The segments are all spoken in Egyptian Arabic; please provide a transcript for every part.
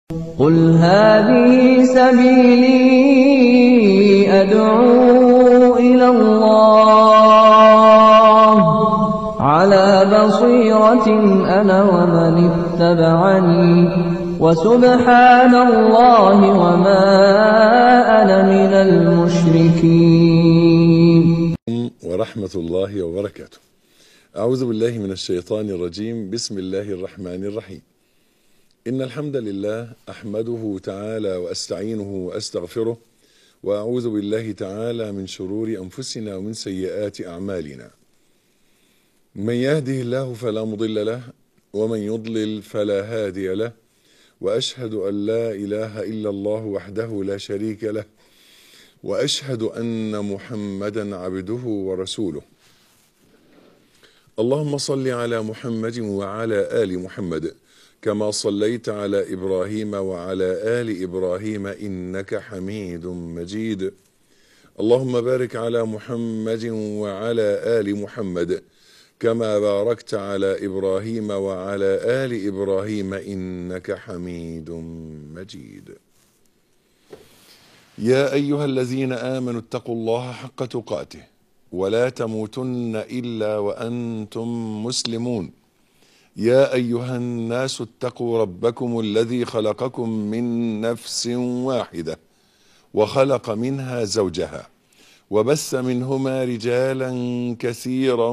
قل هذه سبيلي أدعو إلى الله على بصيرة أنا ومن اتبعني وسبحان الله وما أنا من المشركين ورحمة الله وبركاته أعوذ بالله من الشيطان الرجيم بسم الله الرحمن الرحيم إن الحمد لله أحمده تعالى وأستعينه وأستغفره وأعوذ بالله تعالى من شرور أنفسنا ومن سيئات أعمالنا من يهده الله فلا مضل له ومن يضلل فلا هادي له وأشهد أن لا إله إلا الله وحده لا شريك له وأشهد أن محمدا عبده ورسوله اللهم صل على محمد وعلى آل محمد كما صليت على ابراهيم وعلى ال ابراهيم انك حميد مجيد اللهم بارك على محمد وعلى ال محمد كما باركت على ابراهيم وعلى ال ابراهيم انك حميد مجيد يا ايها الذين امنوا اتقوا الله حق تقاته ولا تموتن الا وانتم مسلمون يا ايها الناس اتقوا ربكم الذي خلقكم من نفس واحده وخلق منها زوجها وبث منهما رجالا كثيرا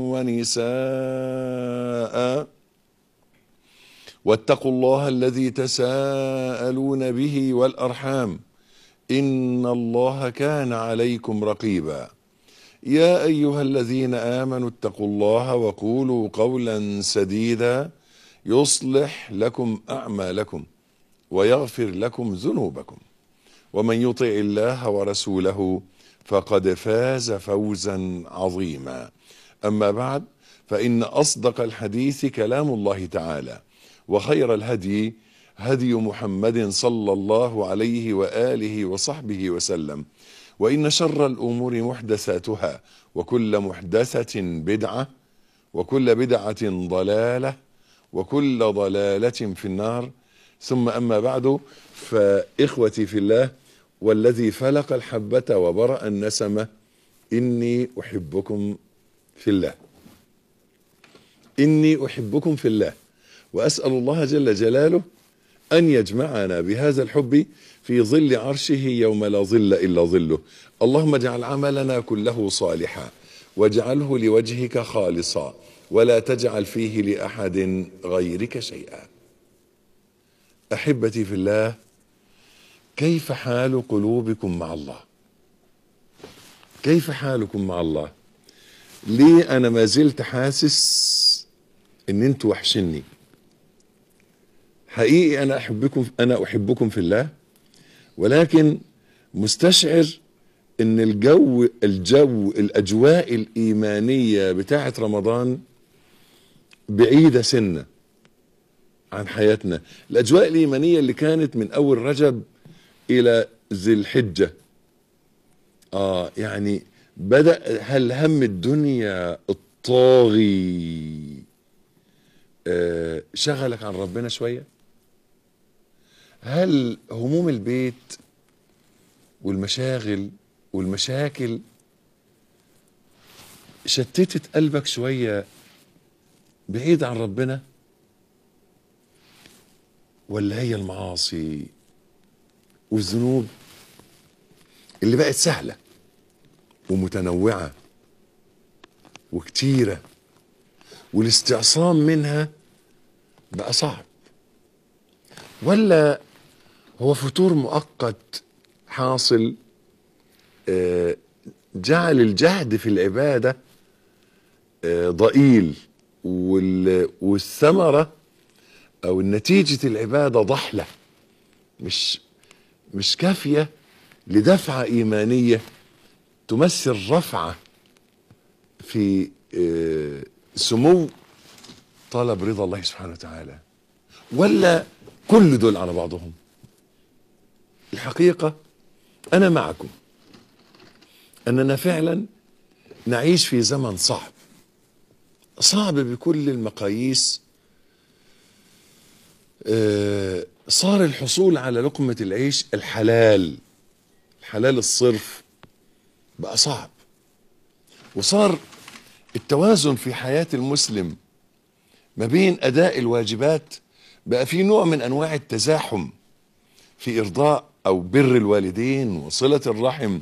ونساء واتقوا الله الذي تساءلون به والارحام ان الله كان عليكم رقيبا يا ايها الذين امنوا اتقوا الله وقولوا قولا سديدا يصلح لكم اعمالكم ويغفر لكم ذنوبكم ومن يطع الله ورسوله فقد فاز فوزا عظيما اما بعد فان اصدق الحديث كلام الله تعالى وخير الهدي هدي محمد صلى الله عليه واله وصحبه وسلم وإن شر الأمور محدثاتها وكل محدثة بدعة وكل بدعة ضلالة وكل ضلالة في النار ثم أما بعد فإخوتي في الله والذي فلق الحبة وبرأ النسمة إني أحبكم في الله إني أحبكم في الله وأسأل الله جل جلاله أن يجمعنا بهذا الحب في ظل عرشه يوم لا ظل إلا ظله اللهم اجعل عملنا كله صالحا واجعله لوجهك خالصا ولا تجعل فيه لأحد غيرك شيئا أحبتي في الله كيف حال قلوبكم مع الله كيف حالكم مع الله ليه أنا ما زلت حاسس إن أنتوا وحشني حقيقي أنا أحبكم أنا أحبكم في الله ولكن مستشعر ان الجو الجو الاجواء الايمانيه بتاعه رمضان بعيده سنه عن حياتنا الاجواء الايمانيه اللي كانت من اول رجب الى ذي الحجه اه يعني بدا هل هم الدنيا الطاغي آه شغلك عن ربنا شويه هل هموم البيت والمشاغل والمشاكل شتتت قلبك شوية بعيد عن ربنا ولا هي المعاصي والذنوب اللي بقت سهلة ومتنوعة وكتيرة والاستعصام منها بقى صعب ولا هو فتور مؤقت حاصل جعل الجهد في العبادة ضئيل والثمرة أو نتيجة العبادة ضحلة مش مش كافية لدفعة إيمانية تمثل رفعة في سمو طلب رضا الله سبحانه وتعالى ولا كل دول على بعضهم الحقيقة أنا معكم أننا فعلا نعيش في زمن صعب صعب بكل المقاييس آه، صار الحصول على لقمة العيش الحلال الحلال الصرف بقى صعب وصار التوازن في حياة المسلم ما بين أداء الواجبات بقى في نوع من أنواع التزاحم في إرضاء أو بر الوالدين وصلة الرحم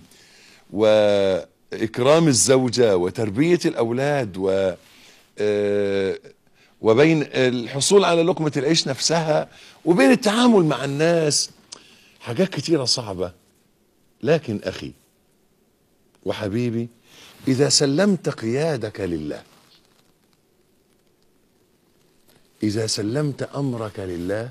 وإكرام الزوجة وتربية الأولاد و آه، وبين الحصول على لقمة العيش نفسها وبين التعامل مع الناس حاجات كتيرة صعبة لكن أخي وحبيبي إذا سلمت قيادك لله إذا سلمت أمرك لله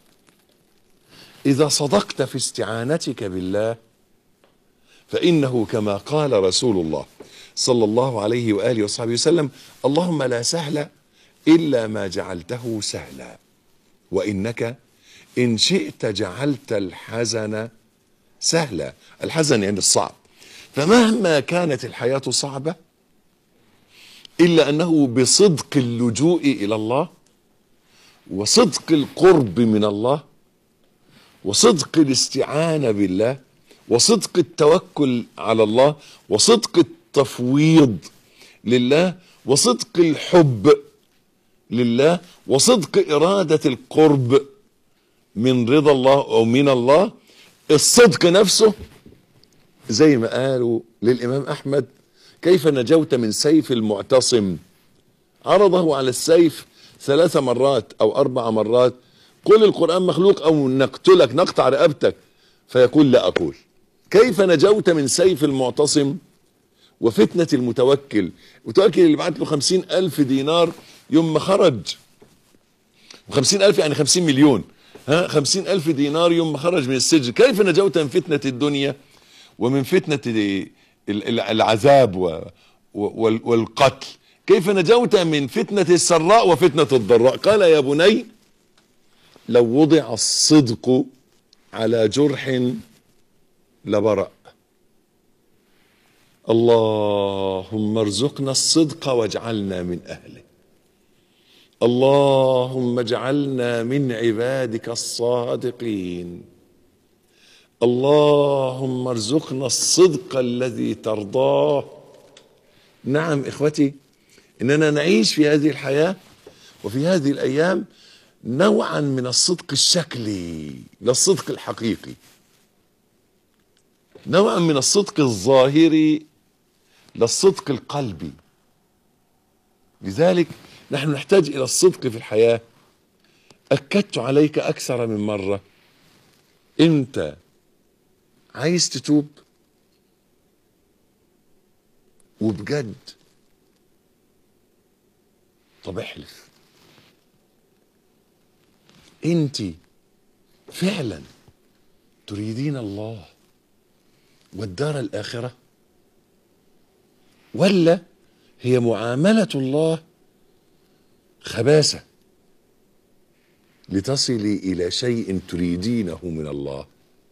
إذا صدقت في استعانتك بالله فإنه كما قال رسول الله صلى الله عليه وآله وصحبه وسلم اللهم لا سهل إلا ما جعلته سهلا وإنك إن شئت جعلت الحزن سهلا الحزن يعني الصعب فمهما كانت الحياة صعبة إلا أنه بصدق اللجوء إلى الله وصدق القرب من الله وصدق الاستعانة بالله وصدق التوكل على الله وصدق التفويض لله وصدق الحب لله وصدق إرادة القرب من رضا الله أو من الله الصدق نفسه زي ما قالوا للإمام أحمد كيف نجوت من سيف المعتصم عرضه على السيف ثلاث مرات أو أربع مرات قل القرآن مخلوق أو نقتلك نقطع رقبتك فيقول لا أقول كيف نجوت من سيف المعتصم وفتنة المتوكل المتوكل اللي بعت له خمسين ألف دينار يوم ما خرج وخمسين ألف يعني خمسين مليون ها خمسين ألف دينار يوم ما خرج من السجن كيف نجوت من فتنة الدنيا ومن فتنة ال- ال- العذاب و- وال- والقتل كيف نجوت من فتنة السراء وفتنة الضراء قال يا بني لو وضع الصدق على جرح لبرأ اللهم ارزقنا الصدق واجعلنا من اهله اللهم اجعلنا من عبادك الصادقين اللهم ارزقنا الصدق الذي ترضاه نعم اخوتي اننا نعيش في هذه الحياه وفي هذه الايام نوعا من الصدق الشكلي لا الصدق الحقيقي نوعا من الصدق الظاهري لا الصدق القلبي لذلك نحن نحتاج الى الصدق في الحياه اكدت عليك اكثر من مره انت عايز تتوب وبجد طب احلف انت فعلا تريدين الله والدار الاخره ولا هي معامله الله خباثه لتصلي الى شيء تريدينه من الله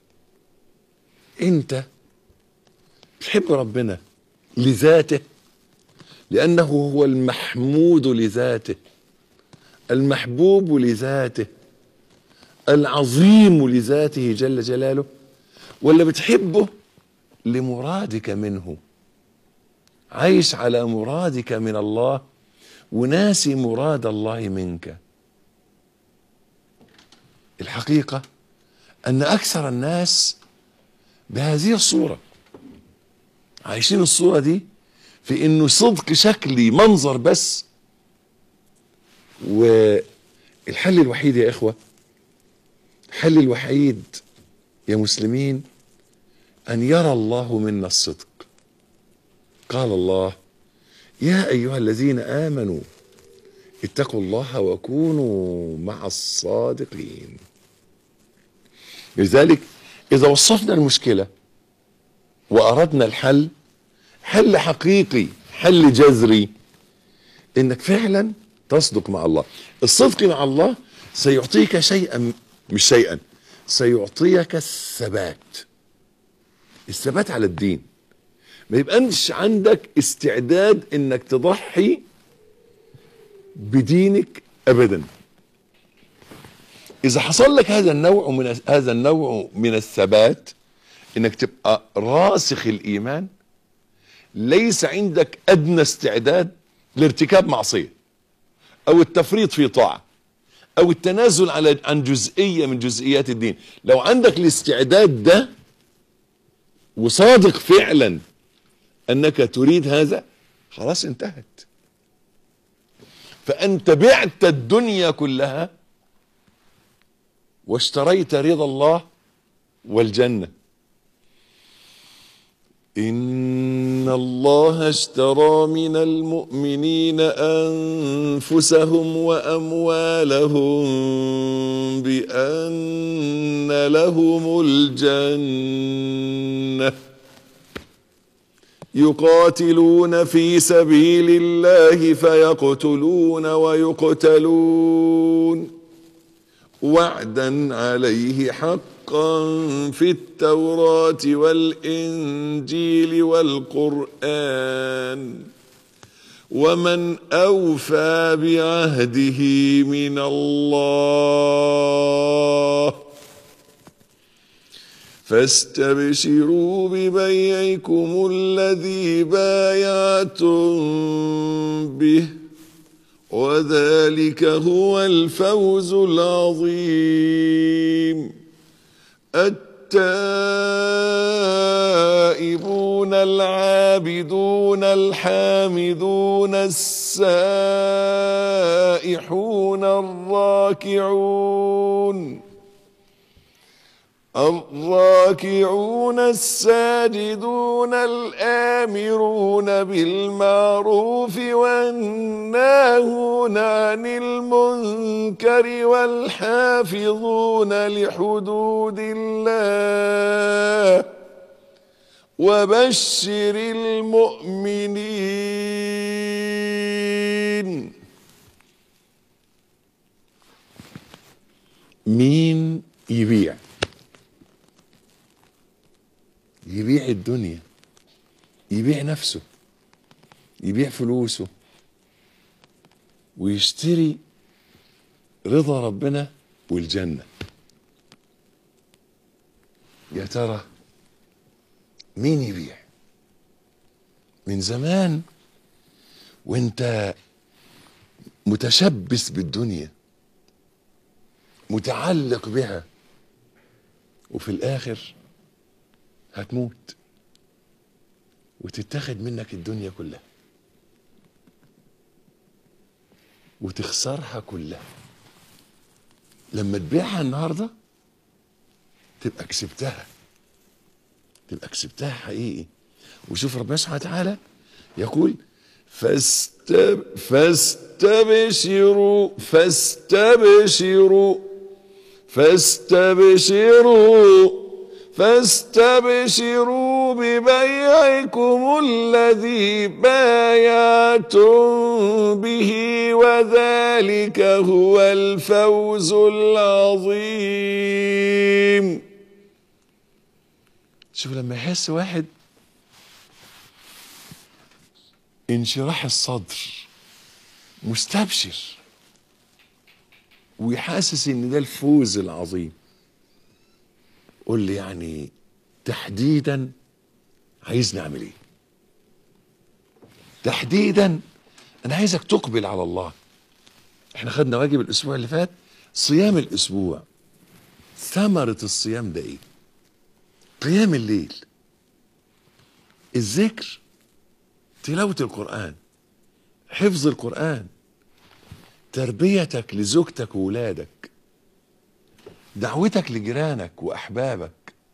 انت تحب ربنا لذاته لانه هو المحمود لذاته المحبوب لذاته العظيم لذاته جل جلاله ولا بتحبه لمرادك منه عايش على مرادك من الله وناسي مراد الله منك الحقيقه ان اكثر الناس بهذه الصوره عايشين الصوره دي في انه صدق شكلي منظر بس والحل الوحيد يا اخوه الحل الوحيد يا مسلمين ان يرى الله منا الصدق قال الله يا ايها الذين امنوا اتقوا الله وكونوا مع الصادقين لذلك اذا وصفنا المشكله واردنا الحل حل حقيقي حل جذري انك فعلا تصدق مع الله الصدق مع الله سيعطيك شيئا مش شيئا سيعطيك الثبات الثبات على الدين ما يبقاش عندك استعداد انك تضحي بدينك ابدا اذا حصل لك هذا النوع من هذا النوع من الثبات انك تبقى راسخ الايمان ليس عندك ادنى استعداد لارتكاب معصيه او التفريط في طاعه او التنازل على عن جزئيه من جزئيات الدين لو عندك الاستعداد ده وصادق فعلا انك تريد هذا خلاص انتهت فانت بعت الدنيا كلها واشتريت رضا الله والجنه ان الله اشترى من المؤمنين انفسهم واموالهم بان لهم الجنه يقاتلون في سبيل الله فيقتلون ويقتلون وعدا عليه حقا في التوراة والإنجيل والقرآن ومن أوفى بعهده من الله فاستبشروا ببيعكم الذي بايعتم به وذلك هو الفوز العظيم التائبون العابدون الحامدون السائحون الراكعون الراكعون الساجدون الآمرون بالمعروف والناهون عن المنكر والحافظون لحدود الله وبشر المؤمنين مين يبيع يبيع الدنيا يبيع نفسه يبيع فلوسه ويشتري رضا ربنا والجنة يا ترى مين يبيع من زمان وانت متشبث بالدنيا متعلق بها وفي الاخر هتموت وتتاخد منك الدنيا كلها وتخسرها كلها لما تبيعها النهارده تبقى كسبتها تبقى كسبتها حقيقي وشوف ربنا سبحانه وتعالى يقول فاستب فاستبشروا فاستبشروا فاستبشروا فاستبشروا ببيعكم الذي بايعتم به وذلك هو الفوز العظيم شوف لما يحس واحد انشراح الصدر مستبشر ويحاسس ان ده الفوز العظيم قول لي يعني تحديدا عايزني اعمل ايه تحديدا انا عايزك تقبل على الله احنا خدنا واجب الاسبوع اللي فات صيام الاسبوع ثمرة الصيام ده ايه قيام الليل الذكر تلاوة القرآن حفظ القرآن تربيتك لزوجتك وولادك دعوتك لجيرانك واحبابك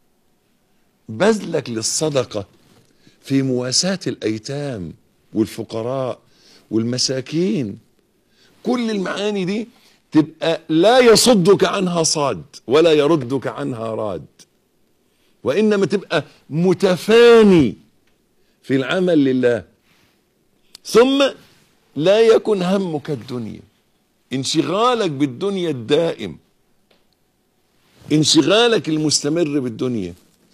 بذلك للصدقه في مواساه الايتام والفقراء والمساكين كل المعاني دي تبقى لا يصدك عنها صاد ولا يردك عنها راد وانما تبقى متفاني في العمل لله ثم لا يكن همك الدنيا انشغالك بالدنيا الدائم انشغالك المستمر بالدنيا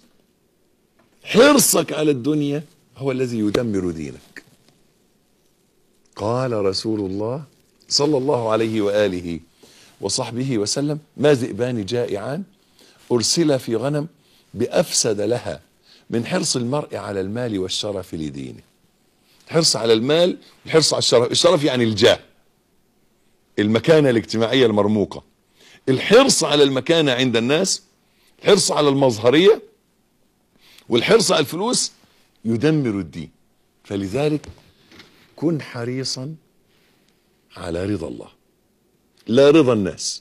حرصك على الدنيا هو الذي يدمر دينك قال رسول الله صلى الله عليه واله وصحبه وسلم ما ذئبان جائعان أرسل في غنم بأفسد لها من حرص المرء على المال والشرف لدينه الحرص على المال الحرص على الشرف الشرف يعني الجاه المكانة الاجتماعية المرموقة الحرص على المكانة عند الناس الحرص على المظهرية والحرص على الفلوس يدمر الدين فلذلك كن حريصا على رضا الله لا رضا الناس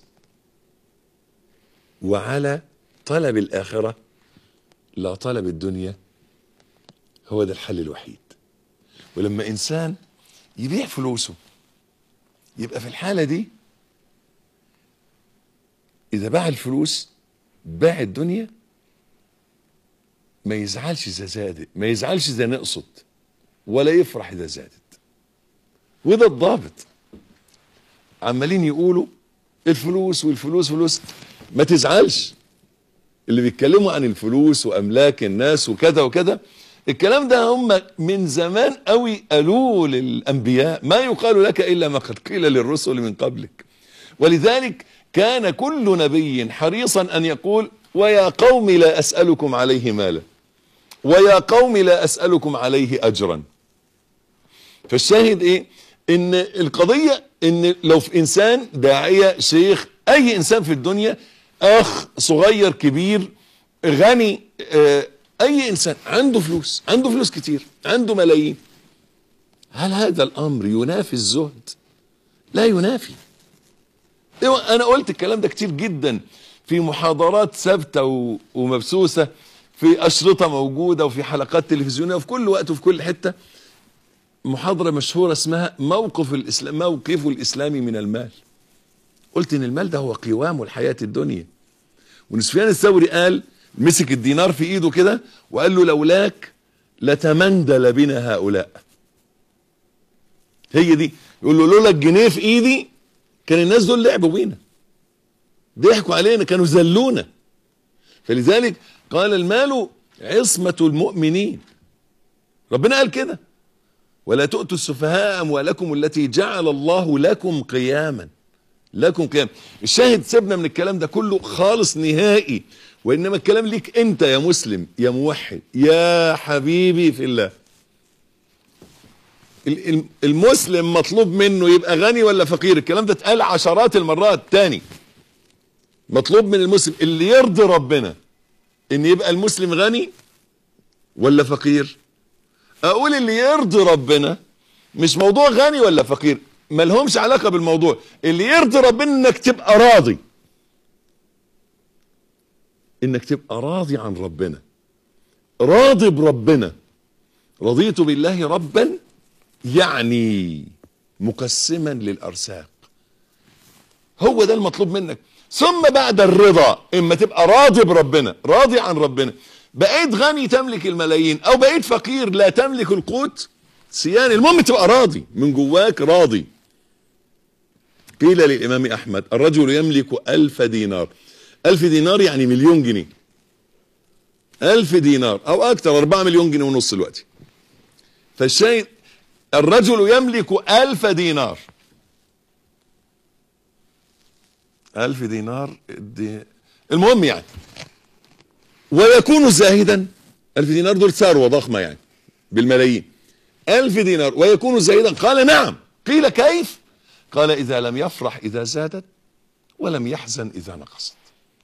وعلى طلب الآخرة لا طلب الدنيا هو ده الحل الوحيد ولما إنسان يبيع فلوسه يبقى في الحالة دي إذا باع الفلوس باع الدنيا ما يزعلش إذا زادت ما يزعلش إذا نقصت ولا يفرح إذا زادت وده الضابط عمالين يقولوا الفلوس والفلوس فلوس ما تزعلش اللي بيتكلموا عن الفلوس واملاك الناس وكذا وكذا الكلام ده هم من زمان قوي قالوه للانبياء ما يقال لك الا ما قد قيل للرسل من قبلك ولذلك كان كل نبي حريصا ان يقول ويا قوم لا اسالكم عليه مالا ويا قوم لا اسالكم عليه اجرا فالشاهد ايه ان القضيه ان لو في انسان داعيه شيخ اي انسان في الدنيا اخ صغير كبير غني آه اي انسان عنده فلوس عنده فلوس كتير عنده ملايين هل هذا الامر ينافي الزهد لا ينافي انا قلت الكلام ده كتير جدا في محاضرات ثابته ومبثوثه في اشرطه موجوده وفي حلقات تلفزيونيه وفي كل وقت وفي كل حته محاضره مشهوره اسمها موقف الاسلام موقف الاسلامي من المال قلت ان المال ده هو قوام الحياه الدنيا ونسفيان الثوري قال مسك الدينار في ايده كده وقال له لولاك لتمندل بنا هؤلاء هي دي يقول له لولا الجنيه في ايدي كان الناس دول لعبوا بينا ضحكوا علينا كانوا ذلونا فلذلك قال المال عصمة المؤمنين ربنا قال كده ولا تؤتوا السفهاء اموالكم التي جعل الله لكم قياما لكم قيام الشاهد سيبنا من الكلام ده كله خالص نهائي وانما الكلام ليك انت يا مسلم يا موحد يا حبيبي في الله المسلم مطلوب منه يبقى غني ولا فقير الكلام ده اتقال عشرات المرات تاني مطلوب من المسلم اللي يرضي ربنا ان يبقى المسلم غني ولا فقير اقول اللي يرضي ربنا مش موضوع غني ولا فقير ملهمش علاقة بالموضوع اللي يرضي ربنا انك تبقى راضي انك تبقى راضي عن ربنا راضي بربنا رضيت بالله ربا يعني مقسما للارزاق هو ده المطلوب منك ثم بعد الرضا اما تبقى راضي بربنا راضي عن ربنا بقيت غني تملك الملايين او بقيت فقير لا تملك القوت سيان المهم تبقى راضي من جواك راضي قيل للامام احمد الرجل يملك الف دينار الف دينار يعني مليون جنيه الف دينار او اكتر اربعة مليون جنيه ونص دلوقتي فالشاهد الرجل يملك الف دينار الف دينار دي المهم يعني ويكون زاهدا الف دينار دول ثروة ضخمة يعني بالملايين الف دينار ويكون زاهدا قال نعم قيل كيف قال اذا لم يفرح اذا زادت ولم يحزن اذا نقصت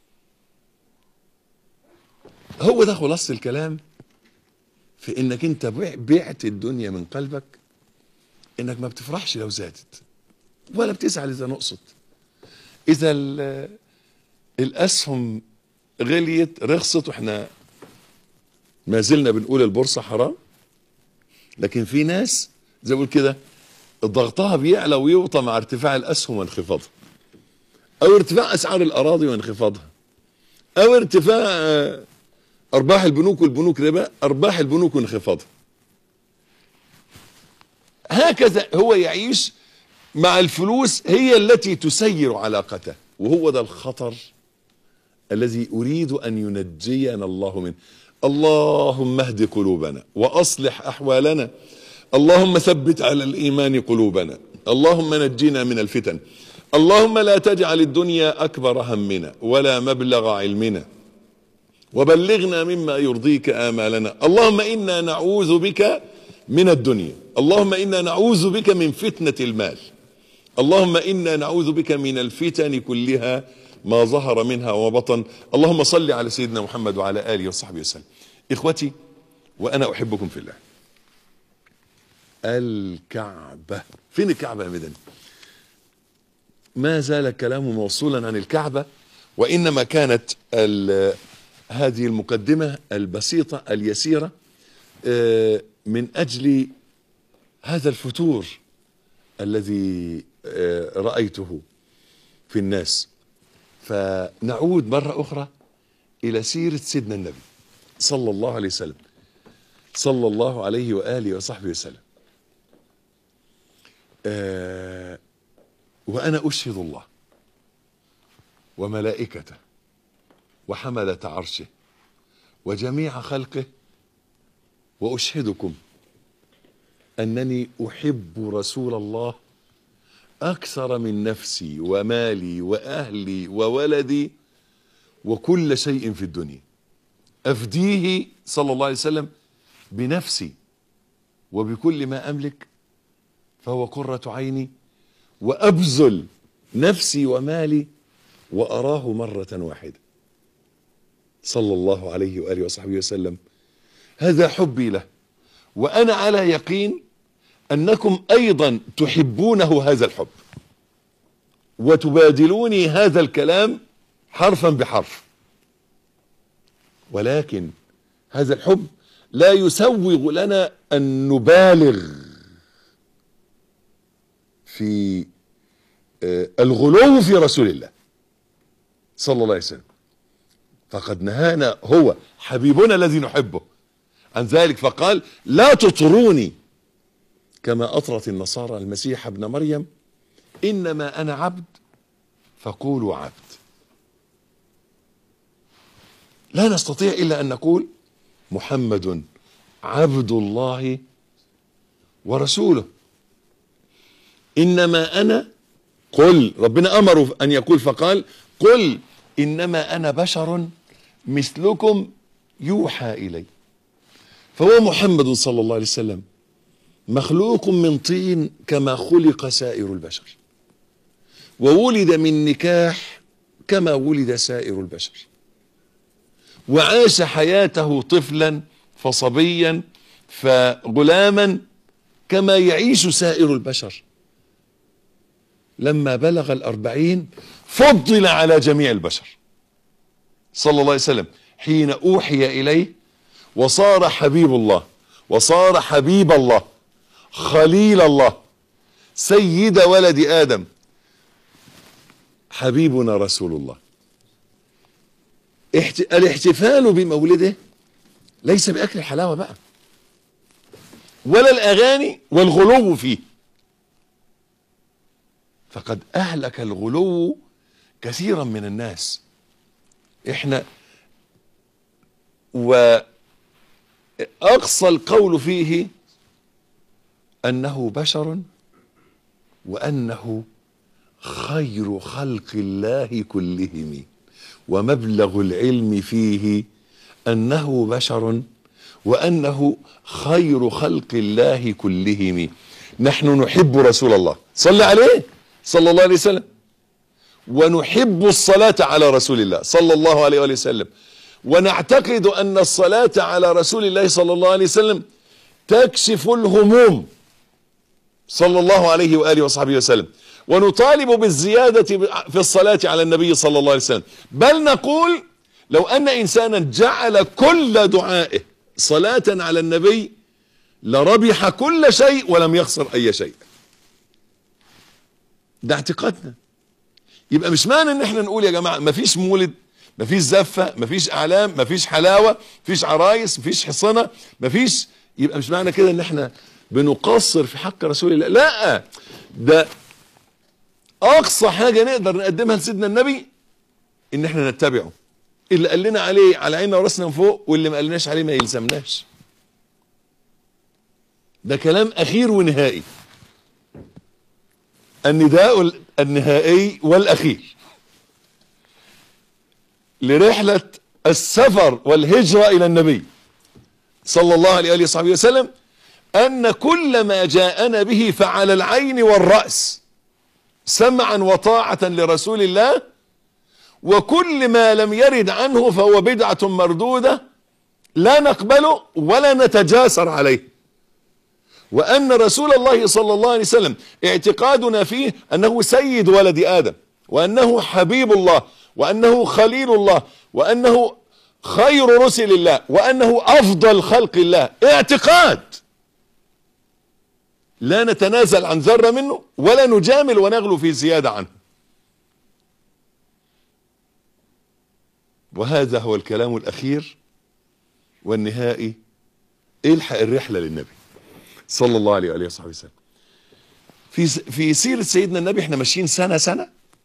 هو ده خلاصة الكلام في انك انت بعت الدنيا من قلبك انك ما بتفرحش لو زادت ولا بتزعل اذا نقصت اذا الاسهم غليت رخصت واحنا ما زلنا بنقول البورصة حرام لكن في ناس زي ما كده ضغطها بيعلى ويوطى مع ارتفاع الاسهم وانخفاضها او ارتفاع اسعار الاراضي وانخفاضها او ارتفاع ارباح البنوك والبنوك ربا ارباح البنوك وانخفاضها هكذا هو يعيش مع الفلوس هي التي تسير علاقته وهو ده الخطر الذي اريد ان ينجينا الله منه اللهم اهد قلوبنا واصلح احوالنا اللهم ثبت على الايمان قلوبنا اللهم نجنا من الفتن اللهم لا تجعل الدنيا اكبر همنا ولا مبلغ علمنا وبلغنا مما يرضيك امالنا اللهم انا نعوذ بك من الدنيا اللهم انا نعوذ بك من فتنه المال اللهم انا نعوذ بك من الفتن كلها ما ظهر منها وما بطن اللهم صل على سيدنا محمد وعلى اله وصحبه وسلم اخوتي وانا احبكم في الله الكعبه فين الكعبه يا مدني ما زال الكلام موصولا عن الكعبه وانما كانت هذه المقدمه البسيطه اليسيره من اجل هذا الفتور الذي رايته في الناس فنعود مره اخرى الى سيره سيدنا النبي صلى الله عليه وسلم صلى الله عليه واله وصحبه وسلم آه وانا اشهد الله وملائكته وحمله عرشه وجميع خلقه واشهدكم انني احب رسول الله اكثر من نفسي ومالي واهلي وولدي وكل شيء في الدنيا افديه صلى الله عليه وسلم بنفسي وبكل ما املك فهو قره عيني وابذل نفسي ومالي واراه مره واحده صلى الله عليه واله وصحبه وسلم هذا حبي له وانا على يقين انكم ايضا تحبونه هذا الحب وتبادلوني هذا الكلام حرفا بحرف ولكن هذا الحب لا يسوغ لنا ان نبالغ في الغلو في رسول الله صلى الله عليه وسلم فقد نهانا هو حبيبنا الذي نحبه عن ذلك فقال لا تطروني كما اطرت النصارى المسيح ابن مريم انما انا عبد فقولوا عبد لا نستطيع الا ان نقول محمد عبد الله ورسوله انما انا قل ربنا امره ان يقول فقال قل انما انا بشر مثلكم يوحى الي فهو محمد صلى الله عليه وسلم مخلوق من طين كما خلق سائر البشر وولد من نكاح كما ولد سائر البشر وعاش حياته طفلا فصبيا فغلاما كما يعيش سائر البشر لما بلغ الأربعين فضل على جميع البشر صلى الله عليه وسلم حين أوحي إليه وصار حبيب الله وصار حبيب الله خليل الله سيد ولد آدم حبيبنا رسول الله احت... الاحتفال بمولده ليس بأكل الحلاوة بقى ولا الأغاني والغلو فيه فقد أهلك الغلو كثيرا من الناس احنا وأقصى القول فيه أنه بشر وأنه خير خلق الله كلهم ومبلغ العلم فيه أنه بشر وأنه خير خلق الله كلهم نحن نحب رسول الله صلى عليه صلى الله عليه وسلم ونحب الصلاة على رسول الله صلى الله عليه وآله وسلم ونعتقد أن الصلاة على رسول الله صلى الله عليه وسلم تكشف الهموم صلى الله عليه وآله وصحبه وسلم ونطالب بالزيادة في الصلاة على النبي صلى الله عليه وسلم بل نقول لو أن إنسانا جعل كل دعائه صلاة على النبي لربح كل شيء ولم يخسر أي شيء ده اعتقادنا يبقى مش معنى ان احنا نقول يا جماعة مفيش مولد مفيش زفة مفيش اعلام مفيش حلاوة مفيش عرايس مفيش حصنة مفيش يبقى مش معنى كده ان احنا بنقصر في حق رسول الله لا ده اقصى حاجة نقدر نقدمها لسيدنا النبي ان احنا نتبعه اللي قال لنا عليه على عيننا وراسنا من فوق واللي ما قالناش عليه ما يلزمناش ده كلام اخير ونهائي النداء النهائي والأخير لرحلة السفر والهجرة إلى النبي صلى الله عليه وآله وصحبه وسلم أن كل ما جاءنا به فعلى العين والرأس سمعا وطاعة لرسول الله وكل ما لم يرد عنه فهو بدعة مردودة لا نقبله ولا نتجاسر عليه وأن رسول الله صلى الله عليه وسلم اعتقادنا فيه أنه سيد ولد آدم وأنه حبيب الله وأنه خليل الله وأنه خير رسل الله وأنه أفضل خلق الله اعتقاد لا نتنازل عن ذرة منه ولا نجامل ونغلو في زيادة عنه وهذا هو الكلام الأخير والنهائي الحق الرحلة للنبي صلى الله عليه وآله وصحبه وسلم في في سيرة سيدنا النبي احنا ماشيين سنة سنة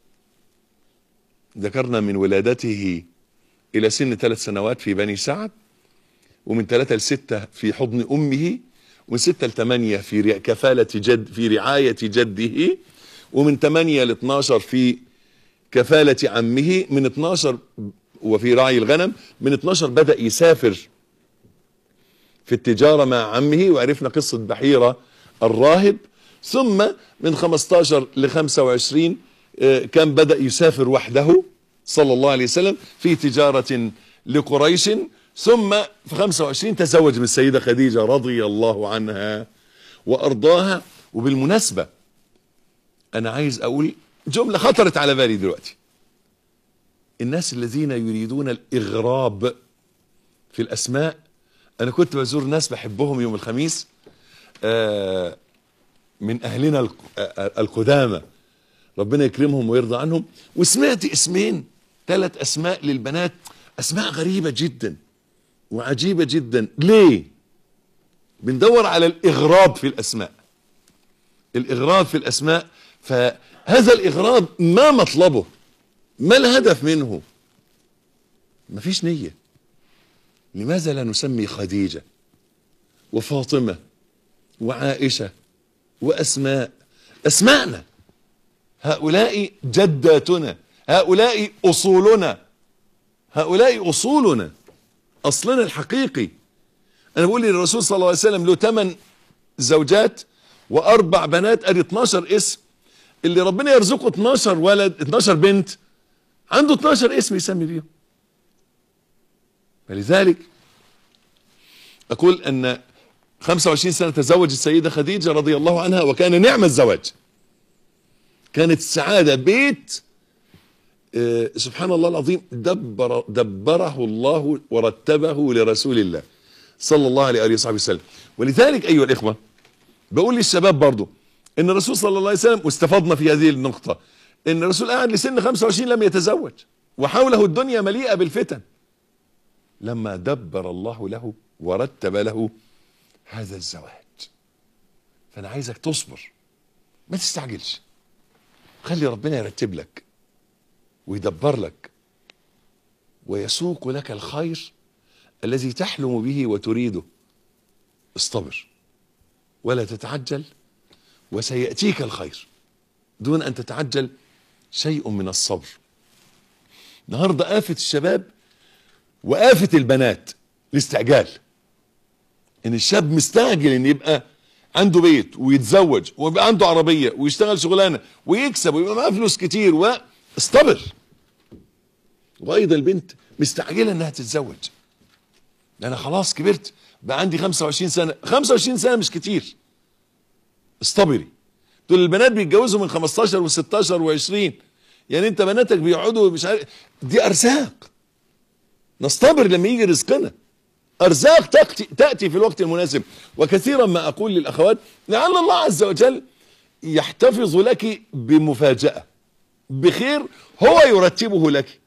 ذكرنا من ولادته إلى سن ثلاث سنوات في بني سعد ومن ثلاثة لستة في حضن أمه ومن ستة لثمانية في رع- كفالة جد في رعاية جده ومن ثمانية ل 12 في كفالة عمه من 12 وفي رعي الغنم من 12 بدأ يسافر في التجارة مع عمه وعرفنا قصة بحيرة الراهب ثم من 15 ل 25 آه، كان بدأ يسافر وحده صلى الله عليه وسلم في تجارة لقريش ثم في 25 تزوج من السيدة خديجة رضي الله عنها وأرضاها وبالمناسبة أنا عايز أقول جملة خطرت على بالي دلوقتي الناس الذين يريدون الإغراب في الأسماء أنا كنت بزور ناس بحبهم يوم الخميس آه، من أهلنا الق- آه، القدامى ربنا يكرمهم ويرضى عنهم وسمعت اسمين ثلاث أسماء للبنات أسماء غريبة جدا وعجيبة جدا ليه بندور على الإغراب في الأسماء الإغراب في الأسماء فهذا الإغراب ما مطلبه ما الهدف منه مفيش نية لماذا لا نسمي خديجة وفاطمة وعائشة وأسماء أسماءنا هؤلاء جداتنا هؤلاء أصولنا هؤلاء أصولنا أصلنا الحقيقي أنا بقول للرسول صلى الله عليه وسلم له ثمان زوجات وأربع بنات أدي 12 اسم اللي ربنا يرزقه 12 ولد 12 بنت عنده 12 اسم يسمي بيهم فلذلك أقول أن 25 سنة تزوج السيدة خديجة رضي الله عنها وكان نعم الزواج كانت السعادة بيت آه، سبحان الله العظيم دبر دبره الله ورتبه لرسول الله صلى الله عليه وآله وصحبه وسلم ولذلك أيها الإخوة بقول للشباب برضو ان الرسول صلى الله عليه وسلم واستفضنا في هذه النقطة ان الرسول قاعد لسن 25 لم يتزوج وحوله الدنيا مليئة بالفتن لما دبر الله له ورتب له هذا الزواج فانا عايزك تصبر ما تستعجلش خلي ربنا يرتب لك ويدبر لك ويسوق لك الخير الذي تحلم به وتريده اصطبر ولا تتعجل وسيأتيك الخير دون أن تتعجل شيء من الصبر النهاردة آفة الشباب وآفة البنات الاستعجال ان الشاب مستعجل ان يبقى عنده بيت ويتزوج ويبقى عنده عربية ويشتغل شغلانة ويكسب ويبقى معاه فلوس كتير واستبر وايضا البنت مستعجلة انها تتزوج انا خلاص كبرت بقى عندي 25 سنة 25 سنة مش كتير استبري دول البنات بيتجوزوا من 15 و16 و20 يعني انت بناتك بيقعدوا مش عارف دي ارزاق نستبر لما يجي رزقنا ارزاق تأتي, تأتي في الوقت المناسب وكثيرا ما اقول للاخوات لعل الله عز وجل يحتفظ لك بمفاجأة بخير هو يرتبه لك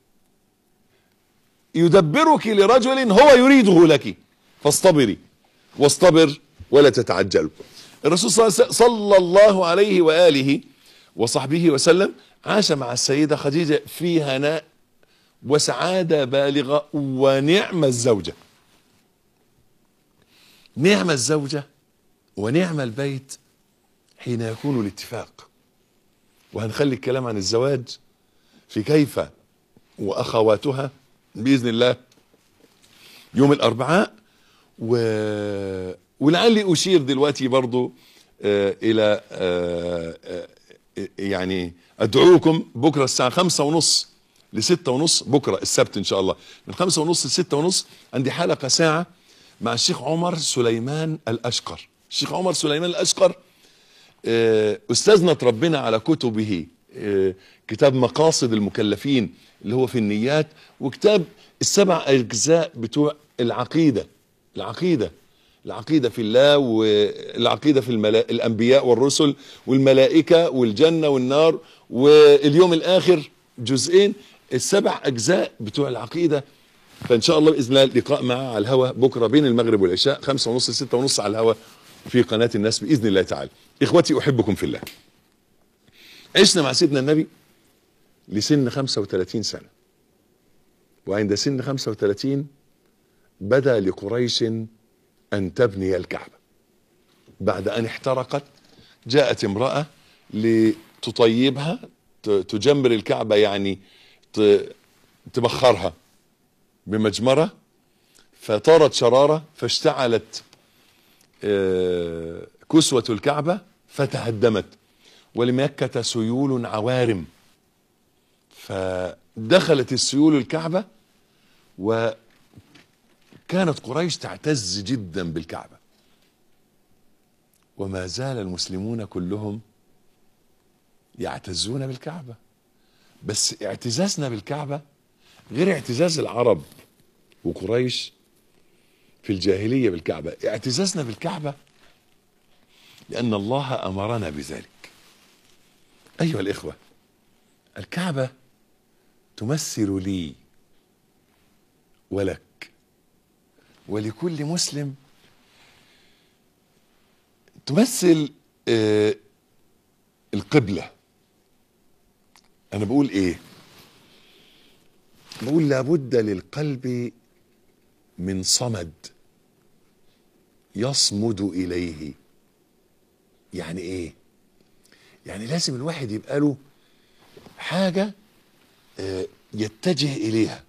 يدبرك لرجل هو يريده لك فاصطبري واصطبر ولا تتعجل الرسول صلى الله- صلى الله عليه وآله وصحبه وسلم عاش مع السيدة خديجة في هناء وسعادة بالغة ونعم الزوجة نعم الزوجة ونعم البيت حين يكون الاتفاق وهنخلي الكلام عن الزواج في كيف واخواتها باذن الله يوم الاربعاء و... ولعلي اشير دلوقتي برضو آه الى آه آه يعني ادعوكم بكره الساعه خمسة ونص لستة ونص بكره السبت ان شاء الله من خمسة ونص لستة ونص عندي حلقه ساعه مع الشيخ عمر سليمان الاشقر الشيخ عمر سليمان الاشقر آه، استاذنا ربنا على كتبه آه، كتاب مقاصد المكلفين اللي هو في النيات وكتاب السبع اجزاء بتوع العقيده العقيده العقيده في الله والعقيده في الملا... الانبياء والرسل والملائكه والجنه والنار واليوم الاخر جزئين السبع اجزاء بتوع العقيده فان شاء الله باذن الله لقاء معه على الهواء بكره بين المغرب والعشاء خمسة ونص ستة ونص على الهواء في قناه الناس باذن الله تعالى اخوتي احبكم في الله عشنا مع سيدنا النبي لسن 35 سنه وعند سن 35 بدا لقريش ان تبني الكعبه بعد ان احترقت جاءت امراه لتطيبها ت- تجمر الكعبه يعني ت- تبخرها بمجمره فطارت شراره فاشتعلت آه، كسوه الكعبه فتهدمت ولمكه سيول عوارم فدخلت السيول الكعبه وكانت قريش تعتز جدا بالكعبه وما زال المسلمون كلهم يعتزون بالكعبه بس اعتزازنا بالكعبه غير اعتزاز العرب وقريش في الجاهليه بالكعبه اعتزازنا بالكعبه لان الله امرنا بذلك ايها الاخوه الكعبه تمثل لي ولك ولكل مسلم تمثل آه القبله انا بقول ايه بقول لابد للقلب من صمد يصمد اليه يعني ايه يعني لازم الواحد يبقى له حاجه آه، يتجه اليها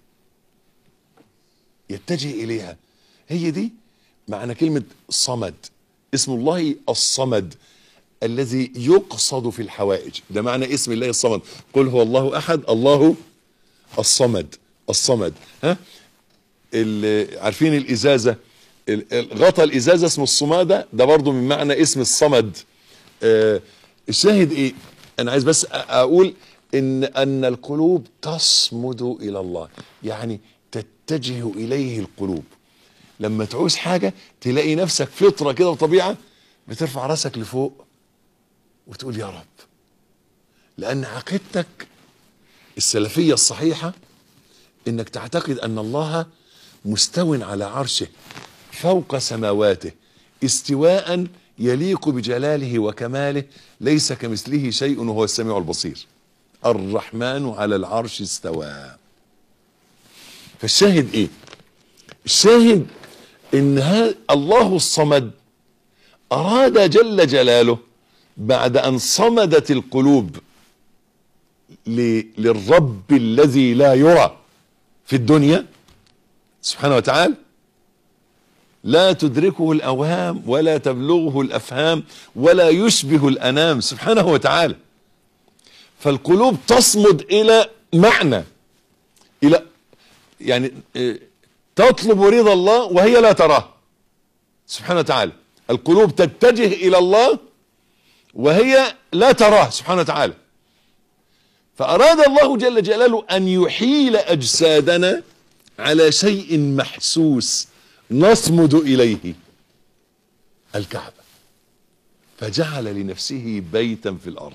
يتجه اليها هي دي معنى كلمه صمد اسم الله الصمد الذي يقصد في الحوائج ده معنى اسم الله الصمد قل هو الله احد الله الصمد الصمد ها ال- عارفين الازازه ال- ال- غطى الازازه اسمه الصماده ده برضو من معنى اسم الصمد آه الشاهد ايه انا عايز بس أ- اقول ان ان القلوب تصمد الى الله يعني تتجه اليه القلوب لما تعوز حاجه تلاقي نفسك فطره كده وطبيعه بترفع راسك لفوق وتقول يا رب لان عقيدتك السلفيه الصحيحه انك تعتقد ان الله مستو على عرشه فوق سماواته استواء يليق بجلاله وكماله ليس كمثله شيء وهو السميع البصير الرحمن على العرش استوى فالشاهد ايه الشاهد ان ها الله الصمد اراد جل جلاله بعد ان صمدت القلوب ل- للرب الذي لا يرى في الدنيا سبحانه وتعالى لا تدركه الاوهام ولا تبلغه الافهام ولا يشبه الانام سبحانه وتعالى فالقلوب تصمد الى معنى الى يعني آه، تطلب رضا الله وهي لا تراه سبحانه وتعالى القلوب تتجه الى الله وهي لا تراه سبحانه وتعالى فأراد الله جل جلاله أن يحيل أجسادنا على شيء محسوس نصمد إليه الكعبة فجعل لنفسه بيتا في الأرض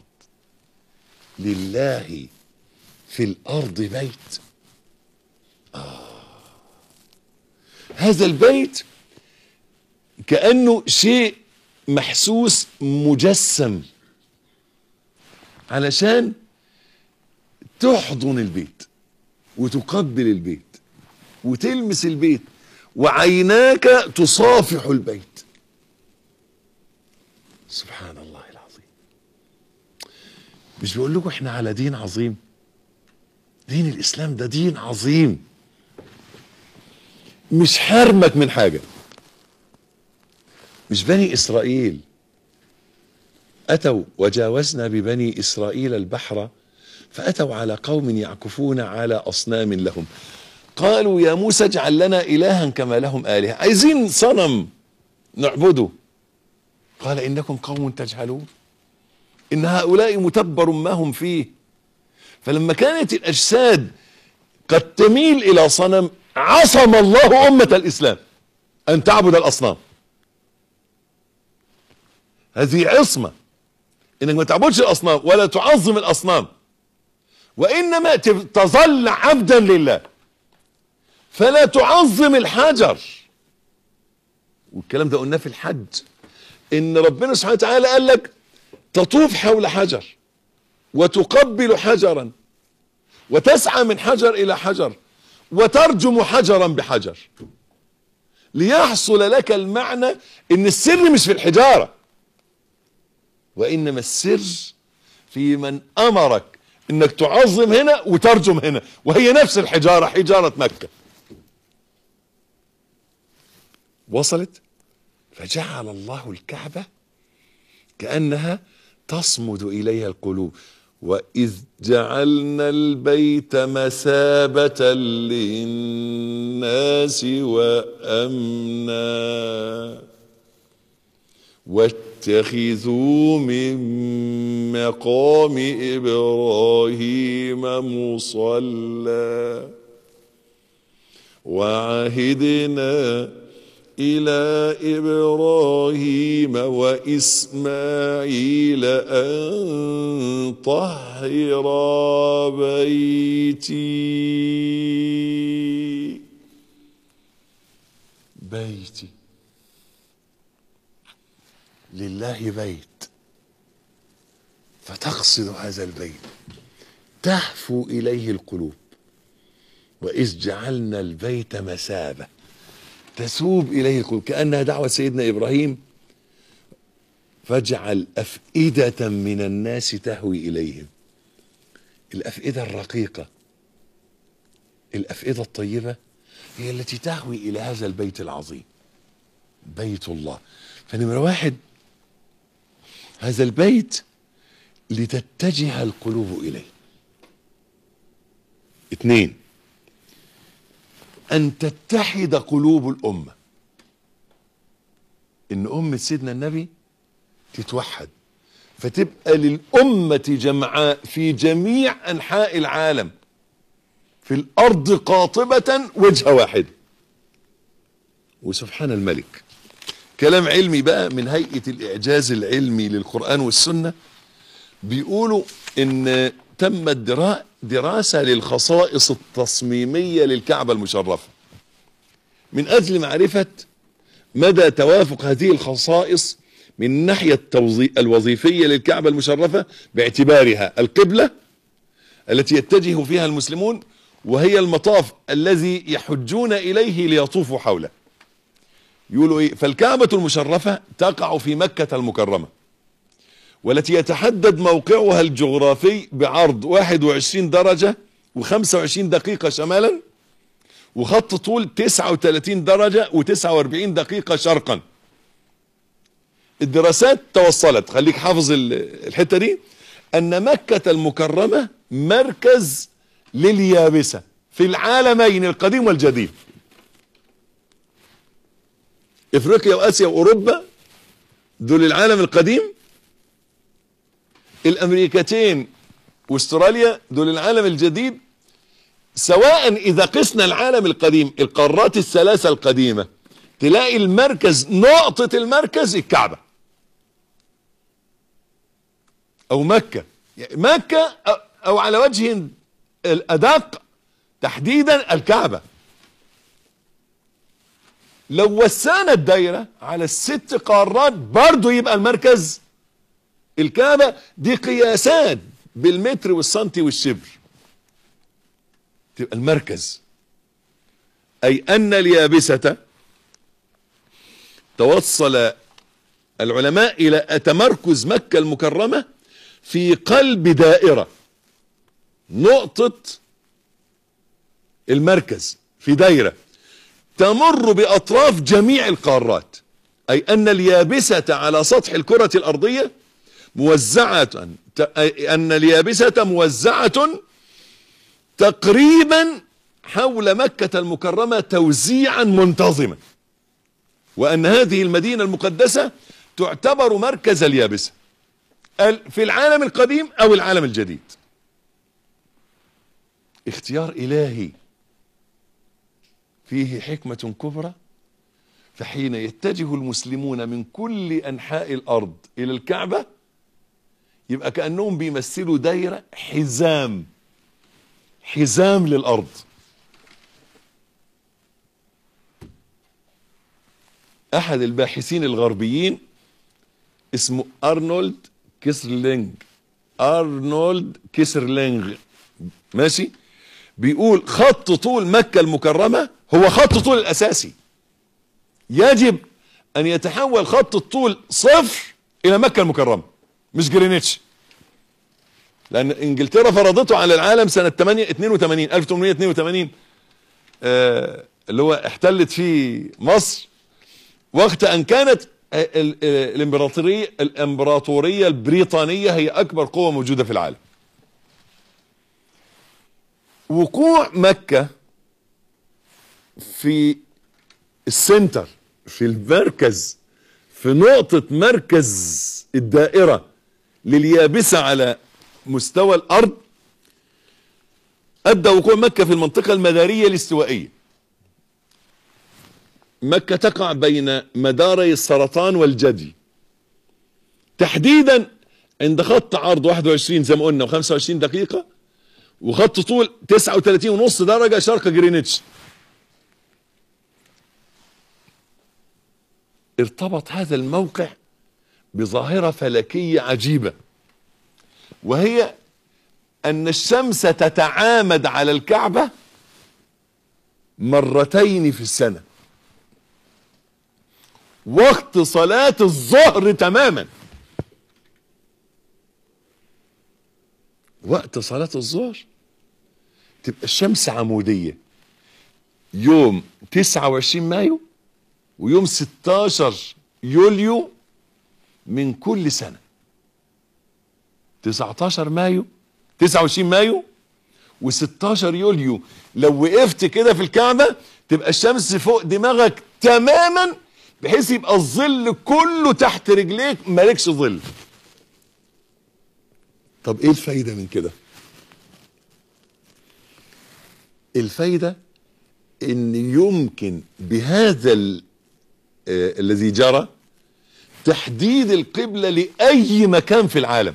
لله في الأرض بيت آه. هذا البيت كأنه شيء محسوس مجسم علشان تحضن البيت وتقبل البيت وتلمس البيت وعيناك تصافح البيت سبحان الله العظيم مش بيقول لكم احنا على دين عظيم دين الاسلام ده دين عظيم مش حرمك من حاجه مش بني اسرائيل اتوا وجاوزنا ببني اسرائيل البحر فاتوا على قوم يعكفون على اصنام لهم قالوا يا موسى اجعل لنا الها كما لهم الهه عايزين صنم نعبده قال انكم قوم تجهلون ان هؤلاء متبر ما هم فيه فلما كانت الاجساد قد تميل الى صنم عصم الله امه الاسلام ان تعبد الاصنام هذه عصمه انك ما تعبدش الاصنام ولا تعظم الاصنام وانما تظل عبدا لله فلا تعظم الحجر والكلام ده قلناه في الحج ان ربنا سبحانه وتعالى قال لك تطوف حول حجر وتقبل حجرا وتسعى من حجر الى حجر وترجم حجرا بحجر ليحصل لك المعنى ان السر مش في الحجاره وانما السر في من امرك انك تعظم هنا وترجم هنا وهي نفس الحجاره حجاره مكه وصلت فجعل الله الكعبه كانها تصمد اليها القلوب واذ جعلنا البيت مثابه للناس وامنا واتخذوا من مقام ابراهيم مصلى وعهدنا الى ابراهيم واسماعيل ان طهرا بيتي بيتي لله بيت فتقصد هذا البيت تهفو اليه القلوب واذ جعلنا البيت مثابه تسوب اليه القلوب كانها دعوه سيدنا ابراهيم فاجعل افئده من الناس تهوي اليهم الافئده الرقيقه الافئده الطيبه هي التي تهوي الى هذا البيت العظيم بيت الله فنمره واحد هذا البيت لتتجه القلوب اليه اثنين ان تتحد قلوب الامه ان امه سيدنا النبي تتوحد فتبقى للامه جمعاء في جميع انحاء العالم في الارض قاطبه وجهه واحد وسبحان الملك كلام علمي بقى من هيئه الاعجاز العلمي للقران والسنه بيقولوا ان تمت درا دراسه للخصائص التصميميه للكعبه المشرفه من اجل معرفه مدى توافق هذه الخصائص من الناحيه التوظي... الوظيفيه للكعبه المشرفه باعتبارها القبله التي يتجه فيها المسلمون وهي المطاف الذي يحجون اليه ليطوفوا حوله يقولوا ايه فالكعبه المشرفه تقع في مكه المكرمه والتي يتحدد موقعها الجغرافي بعرض 21 درجة و25 دقيقة شمالا وخط طول 39 درجة و49 دقيقة شرقا الدراسات توصلت خليك حافظ الحتة دي أن مكة المكرمة مركز لليابسة في العالمين القديم والجديد افريقيا واسيا واوروبا دول العالم القديم الامريكتين واستراليا دول العالم الجديد سواء اذا قسنا العالم القديم القارات الثلاثه القديمه تلاقي المركز نقطه المركز الكعبه او مكه يعني مكه او على وجه الادق تحديدا الكعبه لو وسعنا الدايره على الست قارات برضه يبقى المركز الكعبة دي قياسات بالمتر والسنتي والشبر تبقى المركز أي أن اليابسة توصل العلماء إلى تمركز مكة المكرمة في قلب دائرة نقطة المركز في دايرة تمر بأطراف جميع القارات أي أن اليابسة على سطح الكرة الأرضية موزعة أن اليابسة موزعة تقريبا حول مكة المكرمة توزيعا منتظما وأن هذه المدينة المقدسة تعتبر مركز اليابسة في العالم القديم أو العالم الجديد اختيار إلهي فيه حكمة كبرى فحين يتجه المسلمون من كل أنحاء الأرض إلى الكعبة يبقى كأنهم بيمثلوا دايرة حزام حزام للأرض أحد الباحثين الغربيين اسمه أرنولد كيسرلينج أرنولد كيسرلينج ماشي بيقول خط طول مكة المكرمة هو خط طول الأساسي يجب أن يتحول خط الطول صفر إلى مكة المكرمة مش جرينتش لأن إنجلترا فرضته على العالم سنة 8 82 1882 آه اللي هو احتلت فيه مصر وقت أن كانت الامبراطورية الامبراطورية البريطانية هي أكبر قوة موجودة في العالم وقوع مكة في السنتر في المركز في نقطة مركز الدائرة لليابسة على مستوى الأرض أدى وقوع مكة في المنطقة المدارية الاستوائية مكة تقع بين مداري السرطان والجدي تحديدا عند خط عرض 21 زي ما قلنا و25 دقيقة وخط طول 39 ونص درجة شرق جرينتش ارتبط هذا الموقع بظاهرة فلكية عجيبة وهي أن الشمس تتعامد على الكعبة مرتين في السنة وقت صلاة الظهر تماما وقت صلاة الظهر تبقى الشمس عمودية يوم 29 مايو ويوم 16 يوليو من كل سنة 19 مايو 29 مايو و16 يوليو لو وقفت كده في الكعبة تبقى الشمس فوق دماغك تماما بحيث يبقى الظل كله تحت رجليك مالكش ظل طب ايه الفايدة من كده الفايدة ان يمكن بهذا ال- آه، الذي جرى تحديد القبلة لأي مكان في العالم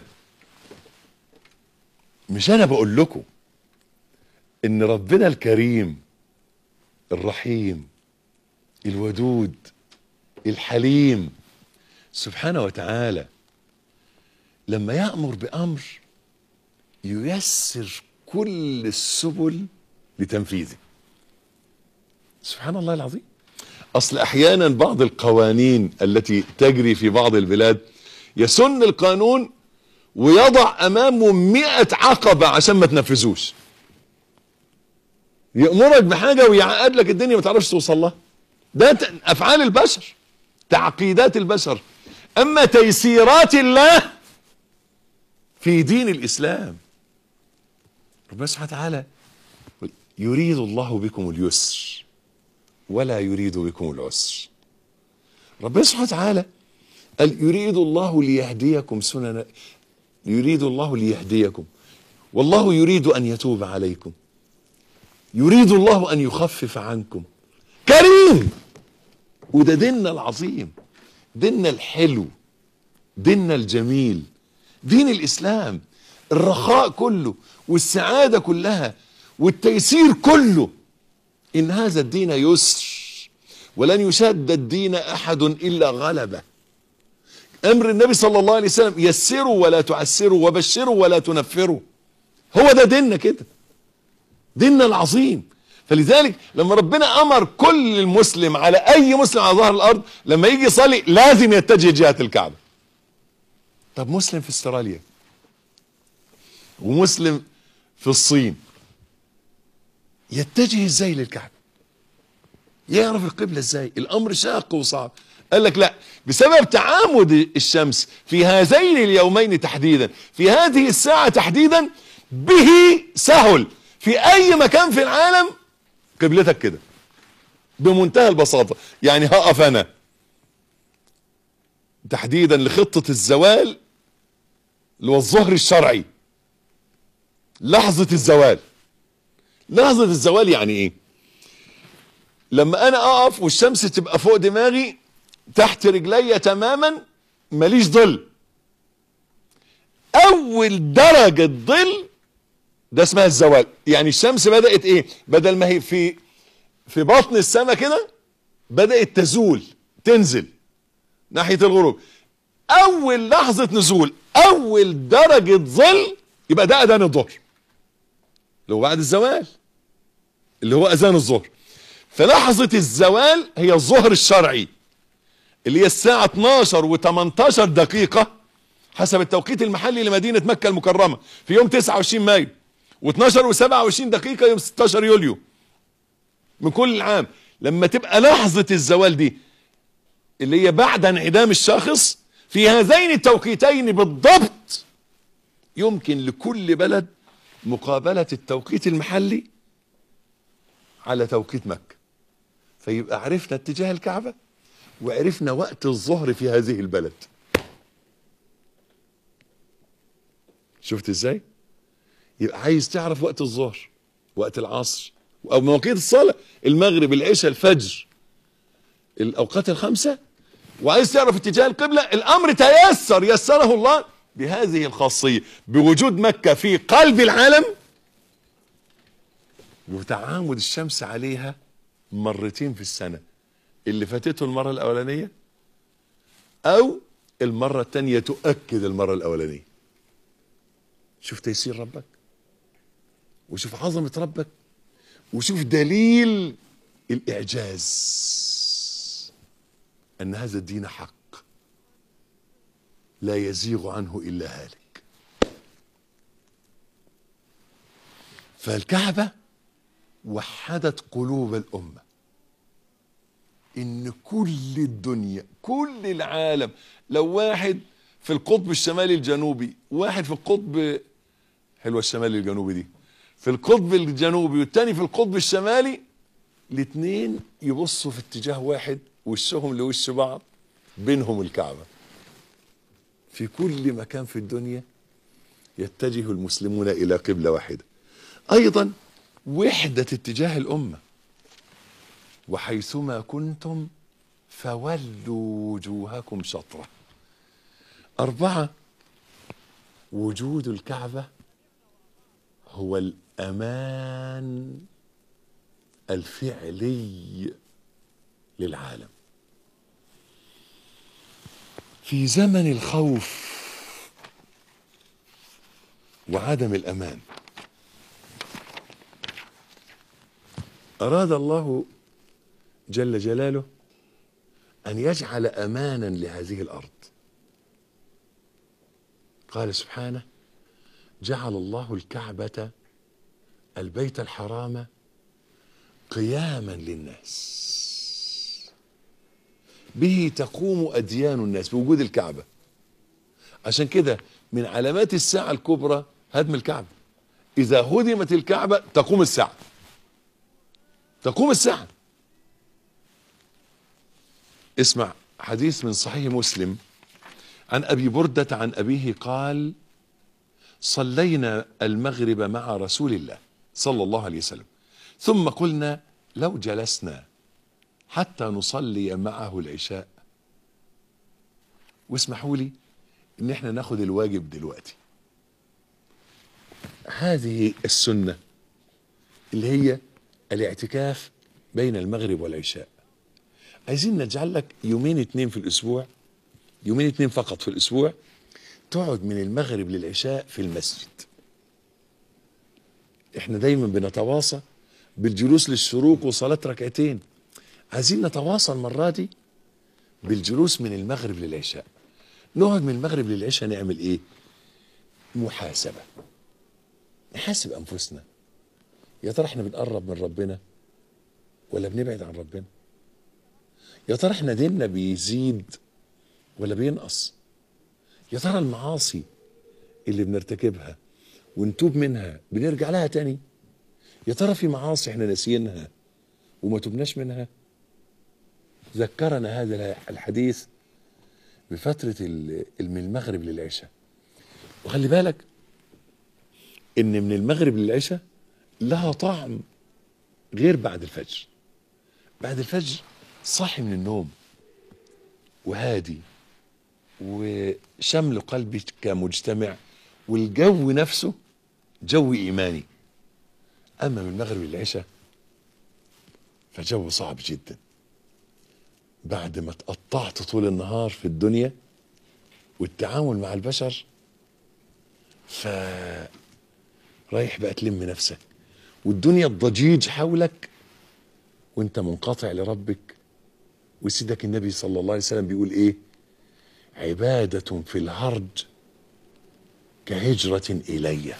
مش أنا بقول لكم إن ربنا الكريم الرحيم الودود الحليم سبحانه وتعالى لما يأمر بأمر ييسر كل السبل لتنفيذه سبحان الله العظيم اصل احيانا بعض القوانين التي تجري في بعض البلاد يسن القانون ويضع امامه مئة عقبة عشان ما تنفذوش يأمرك بحاجة ويعقد لك الدنيا ما تعرفش توصل لها ده ت- افعال البشر تعقيدات البشر اما تيسيرات الله في دين الاسلام ربنا سبحانه وتعالى يريد الله بكم اليسر ولا يريد بكم العسر ربنا سبحانه وتعالى قال يريد الله ليهديكم سنن يريد الله ليهديكم والله يريد ان يتوب عليكم يريد الله ان يخفف عنكم كريم وده ديننا العظيم ديننا الحلو ديننا الجميل دين الاسلام الرخاء كله والسعاده كلها والتيسير كله إن هذا الدين يسر ولن يشاد الدين أحد إلا غلبه أمر النبي صلى الله عليه وسلم يسروا ولا تعسروا وبشروا ولا تنفروا هو ده ديننا كده ديننا العظيم فلذلك لما ربنا أمر كل المسلم على أي مسلم على ظهر الأرض لما يجي يصلي لازم يتجه جهة الكعبة طب مسلم في استراليا ومسلم في الصين يتجه ازاي للكعبة يعرف القبلة ازاي الامر شاق وصعب قال لك لا بسبب تعامد الشمس في هذين اليومين تحديدا في هذه الساعة تحديدا به سهل في اي مكان في العالم قبلتك كده بمنتهى البساطة يعني هقف انا تحديدا لخطة الزوال اللي هو الظهر الشرعي لحظة الزوال لحظة الزوال يعني ايه لما انا اقف والشمس تبقى فوق دماغي تحت رجلي تماما ماليش ظل اول درجة ظل ده اسمها الزوال يعني الشمس بدأت ايه بدل ما هي في في بطن السماء كده بدأت تزول تنزل ناحية الغروب اول لحظة نزول اول درجة ظل يبقى ده اذان الظهر اللي هو بعد الزوال اللي هو اذان الظهر فلحظة الزوال هي الظهر الشرعي اللي هي الساعة 12 و18 دقيقة حسب التوقيت المحلي لمدينة مكة المكرمة في يوم 29 مايو و12 و27 دقيقة يوم 16 يوليو من كل عام لما تبقى لحظة الزوال دي اللي هي بعد انعدام الشخص في هذين التوقيتين بالضبط يمكن لكل بلد مقابلة التوقيت المحلي على توقيت مكة فيبقى عرفنا اتجاه الكعبة وعرفنا وقت الظهر في هذه البلد شفت ازاي يبقى عايز تعرف وقت الظهر وقت العصر او مواقيت الصلاة المغرب العشاء الفجر الاوقات الخمسة وعايز تعرف اتجاه القبلة الامر تيسر يسره الله بهذه الخاصية بوجود مكة في قلب العالم وتعامد الشمس عليها مرتين في السنة اللي فاتته المرة الأولانية أو المرة الثانية تؤكد المرة الأولانية شوف تيسير ربك وشوف عظمة ربك وشوف دليل الإعجاز أن هذا الدين حق لا يزيغ عنه إلا هالك فالكعبة وحدت قلوب الأمة إن كل الدنيا كل العالم لو واحد في القطب الشمالي الجنوبي واحد في القطب حلوة الشمالي الجنوبي دي في القطب الجنوبي والتاني في القطب الشمالي الاتنين يبصوا في اتجاه واحد وشهم لوش بعض بينهم الكعبة في كل مكان في الدنيا يتجه المسلمون إلى قبلة واحدة أيضا وحدة اتجاه الأمة وحيثما كنتم فولوا وجوهكم شطرة أربعة وجود الكعبة هو الأمان الفعلي للعالم في زمن الخوف وعدم الأمان أراد الله جل جلاله أن يجعل أمانا لهذه الأرض قال سبحانه جعل الله الكعبة البيت الحرام قياما للناس به تقوم أديان الناس بوجود الكعبة عشان كده من علامات الساعة الكبرى هدم الكعبة إذا هدمت الكعبة تقوم الساعة تقوم الساعة اسمع حديث من صحيح مسلم عن أبي بردة عن أبيه قال صلينا المغرب مع رسول الله صلى الله عليه وسلم ثم قلنا لو جلسنا حتى نصلي معه العشاء واسمحوا لي ان احنا ناخد الواجب دلوقتي هذه السنة اللي هي الاعتكاف بين المغرب والعشاء عايزين نجعل لك يومين اتنين في الاسبوع يومين اتنين فقط في الاسبوع تقعد من المغرب للعشاء في المسجد احنا دايما بنتواصى بالجلوس للشروق وصلاة ركعتين عايزين نتواصل المرة دي بالجلوس من المغرب للعشاء نقعد من المغرب للعشاء نعمل ايه محاسبة نحاسب انفسنا يا ترى احنا بنقرب من ربنا ولا بنبعد عن ربنا يا ترى احنا ديننا بيزيد ولا بينقص يا ترى المعاصي اللي بنرتكبها ونتوب منها بنرجع لها تاني يا ترى في معاصي احنا ناسيينها وما تبناش منها ذكرنا هذا الحديث بفترة ال- من المغرب للعشاء وخلي بالك ان من المغرب للعشاء لها طعم غير بعد الفجر بعد الفجر صاحي من النوم وهادي وشمل قلبك مجتمع والجو نفسه جو ايماني اما من المغرب للعشاء فجو صعب جدا بعد ما اتقطعت طول النهار في الدنيا والتعامل مع البشر ف رايح بقى تلم نفسك والدنيا الضجيج حولك وانت منقطع لربك وسيدك النبي صلى الله عليه وسلم بيقول ايه عبادة في الهرج كهجرة إلي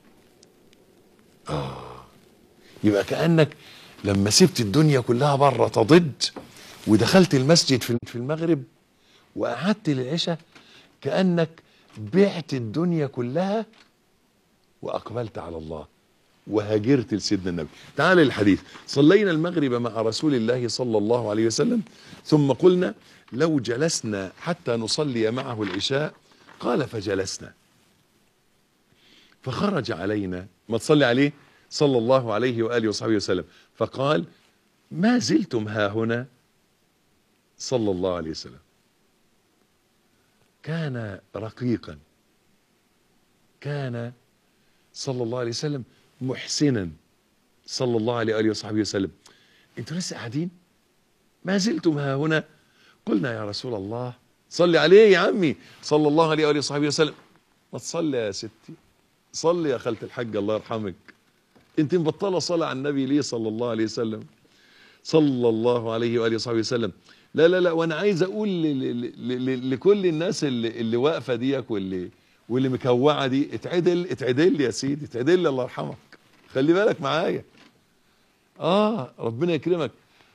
آه يبقى كأنك لما سبت الدنيا كلها بره تضج ودخلت المسجد في في المغرب وقعدت للعشاء كأنك بعت الدنيا كلها وأقبلت على الله وهاجرت لسيدنا النبي تعال الحديث صلينا المغرب مع رسول الله صلى الله عليه وسلم ثم قلنا لو جلسنا حتى نصلي معه العشاء قال فجلسنا فخرج علينا ما تصلي عليه صلى الله عليه وآله وصحبه وسلم فقال ما زلتم ها هنا صلى الله عليه وسلم كان رقيقا كان صلى الله عليه وسلم محسنا صلى الله عليه وآله وصحبه وسلم انتوا لسه قاعدين ما زلتم ها هنا قلنا يا رسول الله صلي عليه يا عمي صلى الله عليه وآله وصحبه وسلم ما تصلي يا ستي صلي يا خالة الحاج الله يرحمك انت مبطلة صلاة على النبي ليه صلى الله عليه وسلم صلى الله عليه وآله وصحبه وسلم لا لا لا وانا عايز اقول ل- ل- ل- ل- لكل الناس اللي, اللي واقفة ديك واللي واللي مكوعة دي اتعدل اتعدل يا سيدي اتعدل الله يرحمك خلي بالك معايا اه ربنا يكرمك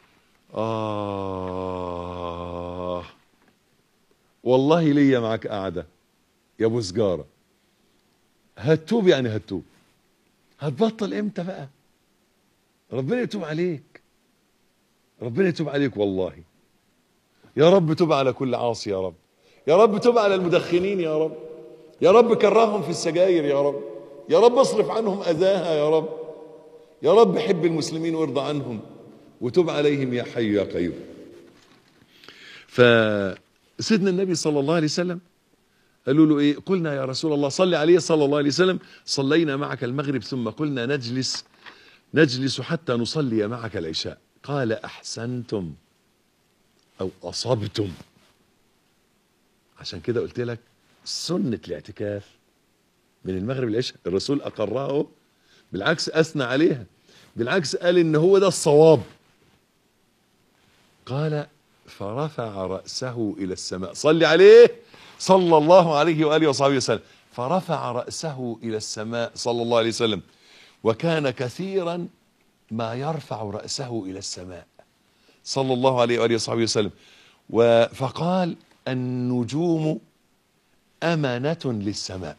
آه والله ليا معاك قاعدة يا أبو سجارة هتوب يعني هتوب هتبطل امتى بقى ربنا يتوب عليك ربنا يتوب عليك والله يا رب تب على كل عاصي يا رب يا رب تب على المدخنين يا رب يا رب كرههم في السجاير يا رب يا رب اصرف عنهم اذاها يا رب يا رب حب المسلمين وارضى عنهم وتب عليهم يا حي يا قيوم فسيدنا النبي صلى الله عليه وسلم قالوا له ايه قلنا يا رسول الله صل عليه صلى الله عليه وسلم صلينا معك المغرب ثم قلنا نجلس نجلس حتى نصلي معك العشاء قال احسنتم او اصبتم عشان كده قلت لك سنة الاعتكاف من المغرب للعشاء الرسول اقرها اهو بالعكس اثنى عليها بالعكس قال ان هو ده الصواب قال فرفع رأسه إلى السماء صل عليه صلى الله عليه وآله وصحبه وسلم فرفع رأسه إلى السماء صلى الله عليه وسلم وكان كثيرا ما يرفع رأسه إلى السماء صلى الله عليه وآله وصحبه وسلم و- فقال النجوم أمانة للسماء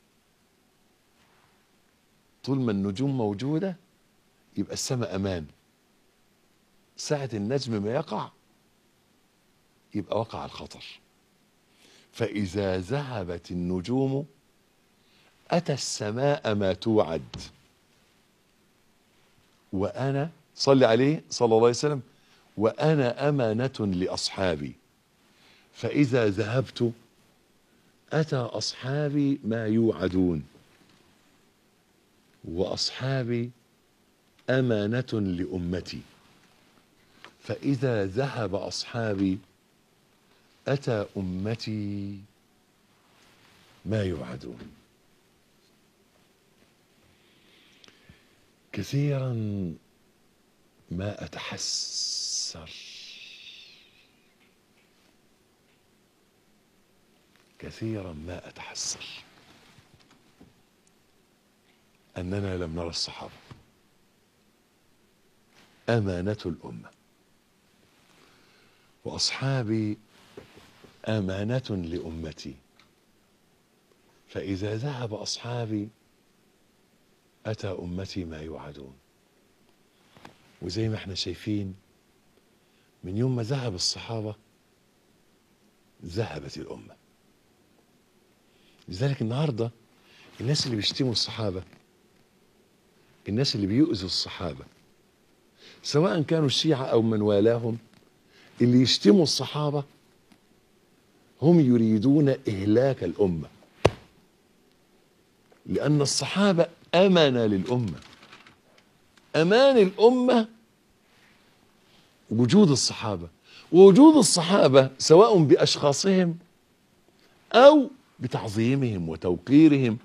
طول ما النجوم موجودة يبقى السماء أمان ساعة النجم ما يقع يبقى وقع الخطر فإذا ذهبت النجوم أتى السماء ما توعد وأنا صلي عليه صلى الله عليه وسلم وأنا أمانة لأصحابي فإذا ذهبت أتى أصحابي ما يوعدون وأصحابي أمانة لأمتي فإذا ذهب أصحابي أتى أمتي ما يوعدون كثيرا ما أتحسر كثيرا ما أتحسر أننا لم نرى الصحابة أمانة الأمة وأصحابي أمانة لأمتي فإذا ذهب أصحابي أتى أمتي ما يوعدون وزي ما احنا شايفين من يوم ما ذهب الصحابة ذهبت الأمة لذلك النهاردة الناس اللي بيشتموا الصحابة الناس اللي بيؤذوا الصحابة سواء كانوا الشيعة أو من والاهم اللي يشتموا الصحابة هم يريدون إهلاك الأمة لأن الصحابة أمانة للأمة أمان الأمة وجود الصحابة ووجود الصحابة سواء بأشخاصهم أو بتعظيمهم وتوقيرهم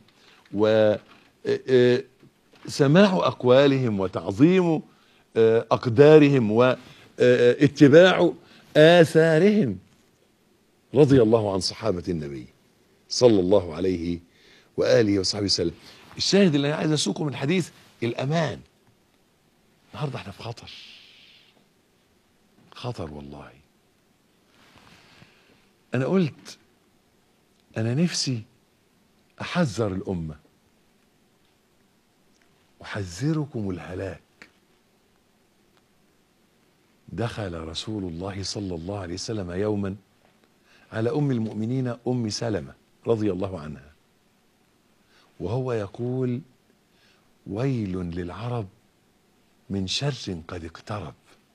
وسماع أقوالهم وتعظيم أقدارهم واتباع آثارهم رضي الله عن صحابة النبي صلى الله عليه وآله وصحبه وسلم الشاهد اللي أنا عايز أسوقه من الحديث الأمان النهارده احنا في خطر خطر والله انا قلت انا نفسي احذر الامه احذركم الهلاك دخل رسول الله صلى الله عليه وسلم يوما على ام المؤمنين ام سلمه رضي الله عنها وهو يقول ويل للعرب من شر قد اقترب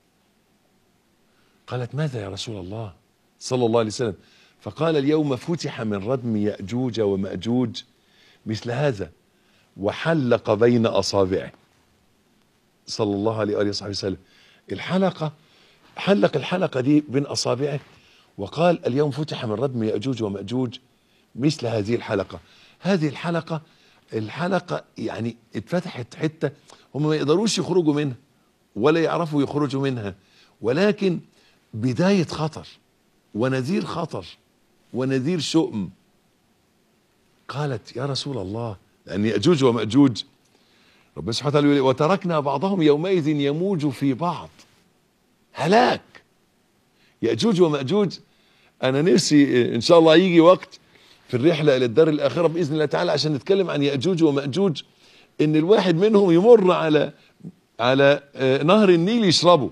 قالت ماذا يا رسول الله صلى الله عليه وسلم فقال اليوم فتح من ردم يأجوج ومأجوج مثل هذا وحلق بين أصابعه صلى الله عليه وآله وصحبه وسلم الحلقة حلق الحلقة دي بين أصابعه وقال اليوم فتح من ردم يأجوج ومأجوج مثل هذه الحلقة هذه الحلقة الحلقة يعني اتفتحت حتة هم ما يقدروش يخرجوا منها ولا يعرفوا يخرجوا منها ولكن بداية خطر ونذير خطر ونذير شؤم قالت يا رسول الله لأن يأجوج ومأجوج ربنا سبحانه وتعالى يقول وتركنا بعضهم يومئذ يموج في بعض هلاك يأجوج ومأجوج أنا نفسي إن شاء الله يجي وقت في الرحلة إلى الدار الآخرة بإذن الله تعالى عشان نتكلم عن يأجوج ومأجوج إن الواحد منهم يمر على على نهر النيل يشربه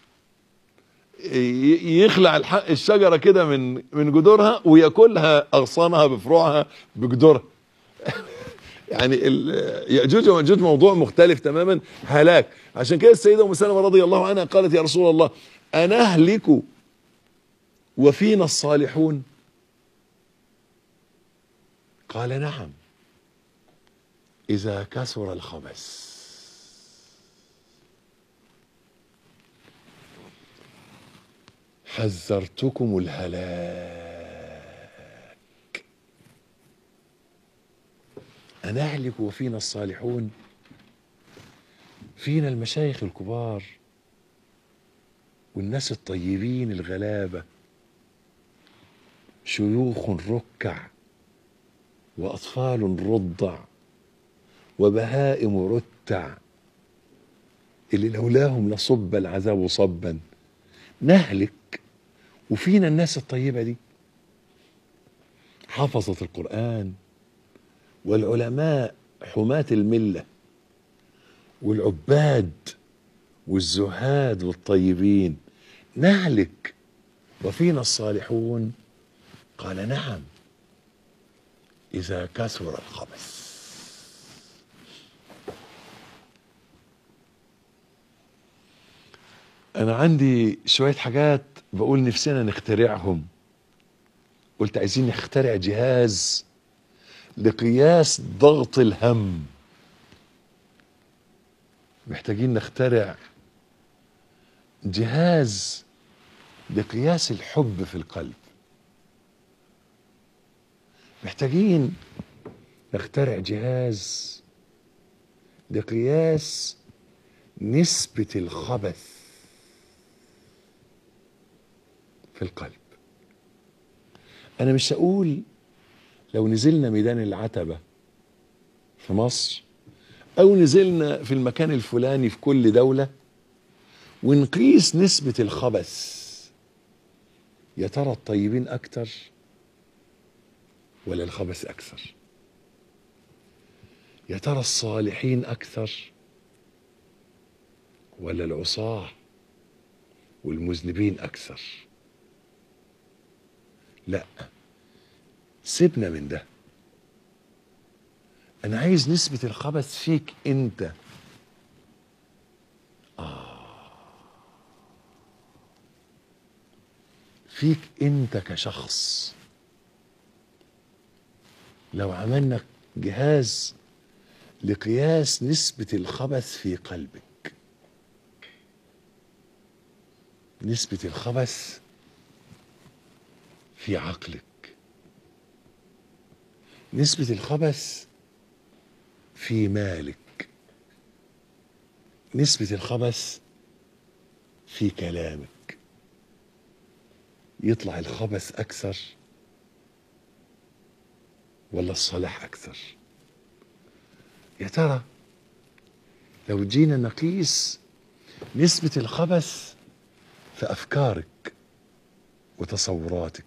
يخلع الشجرة كده من من جذورها وياكلها أغصانها بفروعها بجذورها يعني يأجوج ومأجوج موضوع مختلف تماما هلاك عشان كده السيدة أم سلمة رضي الله عنها قالت يا رسول الله أنهلك وفينا الصالحون قال نعم إذا كثر الخبث حذرتكم الهلاك أنهلك وفينا الصالحون فينا المشايخ الكبار والناس الطيبين الغلابة شيوخ ركع وأطفال رضع وبهائم رتع اللي لولاهم لصب العذاب صبا نهلك وفينا الناس الطيبة دي حفظت القرآن والعلماء حماة الملة والعباد والزهاد والطيبين نهلك وفينا الصالحون قال نعم إذا كثر الخبث أنا عندي شوية حاجات بقول نفسنا نخترعهم قلت عايزين نخترع جهاز لقياس ضغط الهم محتاجين نخترع جهاز لقياس الحب في القلب محتاجين نخترع جهاز لقياس نسبة الخبث في القلب أنا مش هقول لو نزلنا ميدان العتبة في مصر او نزلنا في المكان الفلاني في كل دولة ونقيس نسبة الخبث يا ترى الطيبين اكتر ولا الخبث اكثر يا ترى الصالحين اكثر ولا العصاه والمذنبين اكثر لا سيبنا من ده انا عايز نسبة الخبث فيك انت آه فيك انت كشخص لو عملنا جهاز لقياس نسبة الخبث في قلبك نسبة الخبث في عقلك نسبة الخبث في مالك نسبة الخبث في كلامك يطلع الخبث أكثر ولا الصلاح أكثر يا ترى لو جينا نقيس نسبة الخبث في أفكارك وتصوراتك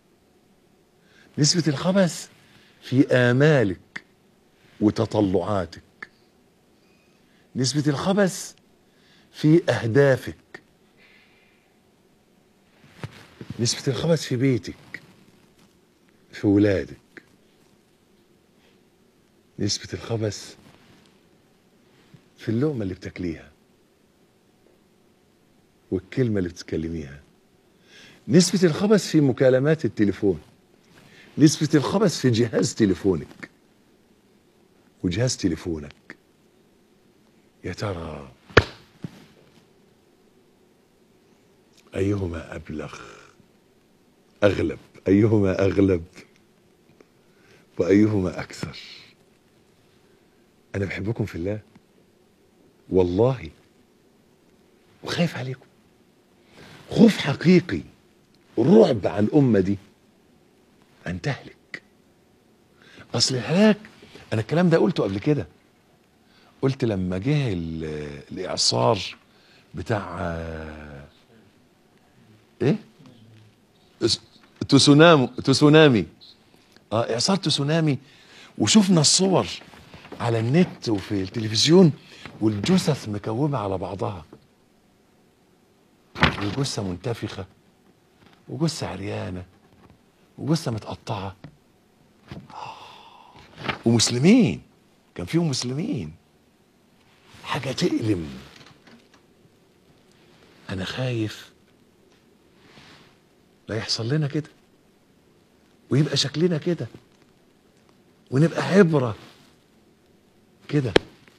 نسبة الخبث في آمالك وتطلعاتك نسبة الخبث في أهدافك نسبة الخبث في بيتك في ولادك نسبة الخبث في اللقمة اللي بتاكليها والكلمة اللي بتتكلميها نسبة الخبث في مكالمات التليفون نسبة الخبث في جهاز تليفونك وجهاز تليفونك يا ترى أيهما أبلغ أغلب أيهما أغلب وأيهما أكثر أنا بحبكم في الله والله وخايف عليكم خوف حقيقي رعب عن الأمة دي أن تهلك أصل الهلاك أنا الكلام ده قلته قبل كده قلت لما جه ال- الإعصار بتاع آه، إيه؟ اس- تسونامي تسونامي اه اعصار تسونامي وشفنا الصور على النت وفي التلفزيون والجثث مكومه على بعضها وجثه منتفخه وجثه عريانه وجثه متقطعه آه. ومسلمين كان فيهم مسلمين حاجه تألم انا خايف لا يحصل لنا كده ويبقى شكلنا كده ونبقى عبرة كده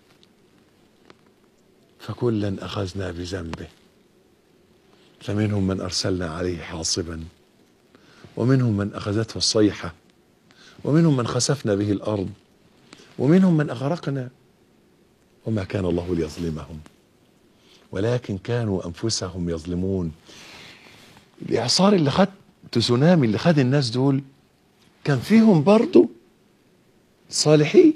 فكلا أخذنا بذنبه فمنهم من أرسلنا عليه حاصبا ومنهم من أخذته الصيحة ومنهم من خسفنا به الأرض ومنهم من أغرقنا وما كان الله ليظلمهم ولكن كانوا أنفسهم يظلمون الإعصار اللي خد تسونامي اللي خد الناس دول كان فيهم برضو صالحين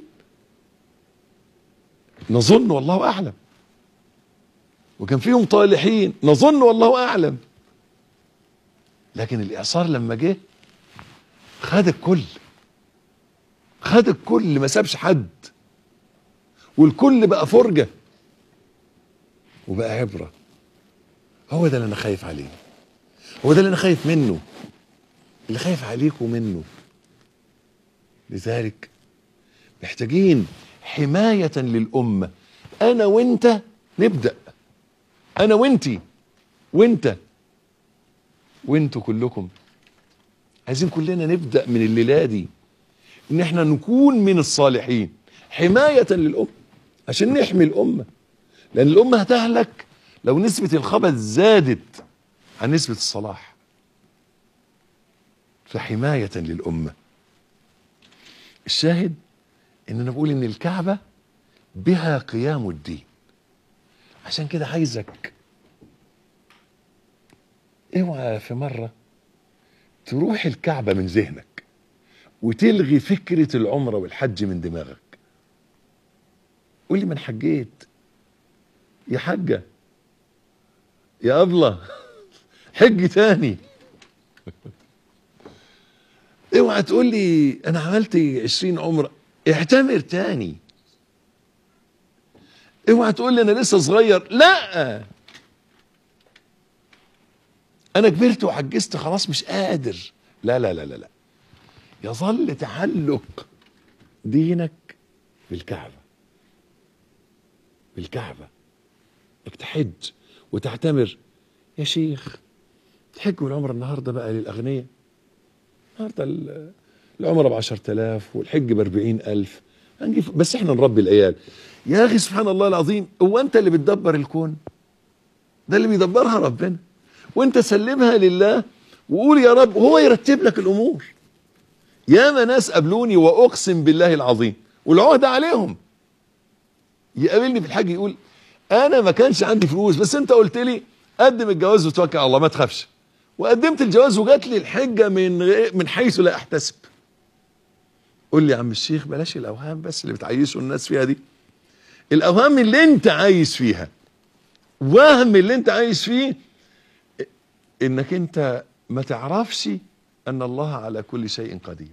نظن والله أعلم وكان فيهم طالحين نظن والله أعلم لكن الإعصار لما جه خد الكل خد الكل ما سابش حد والكل بقى فرجة وبقى عبرة هو ده اللي أنا خايف عليه هو ده اللي أنا خايف منه اللي خايف عليكم منه لذلك محتاجين حماية للأمة أنا وأنت نبدأ أنا وأنتي وأنت وأنتوا كلكم عايزين كلنا نبدأ من الليلة دي إن إحنا نكون من الصالحين حماية للأمة عشان نحمي الأمة لأن الأمة هتهلك لو نسبة الخبث زادت عن نسبة الصلاح فحماية للأمة الشاهد ان انا بقول ان الكعبة بها قيام الدين عشان كده عايزك اوعى في مرة تروح الكعبة من ذهنك وتلغي فكرة العمرة والحج من دماغك قول لي ما انا حجيت يا حاجه يا ابله حج تاني اوعى تقول لي انا عملت 20 عمره اعتمر تاني اوعى تقول لي انا لسه صغير لا انا كبرت وحجزت خلاص مش قادر لا لا لا لا لا يظل تعلق دينك بالكعبه بالكعبه انك تحج وتعتمر يا شيخ الحج والعمره النهارده بقى للاغنياء النهارده ال- العمره ب 10000 والحج ب 40000 هنجيب بس احنا نربي العيال يا اخي سبحان الله العظيم هو انت اللي بتدبر الكون ده اللي بيدبرها ربنا وانت سلمها لله وقول يا رب وهو يرتب لك الامور ياما ناس قابلوني واقسم بالله العظيم والعهد عليهم يقابلني في الحج يقول انا ما كانش عندي فلوس بس انت قلت لي قدم الجواز وتوكل على الله ما تخافش وقدمت الجواز وجات لي الحجه من غير- من حيث لا احتسب قول لي يا عم الشيخ بلاش الاوهام بس اللي بتعيشوا الناس فيها دي الاوهام اللي انت عايش فيها وهم اللي انت عايش فيه انك انت ما تعرفش ان الله على كل شيء قدير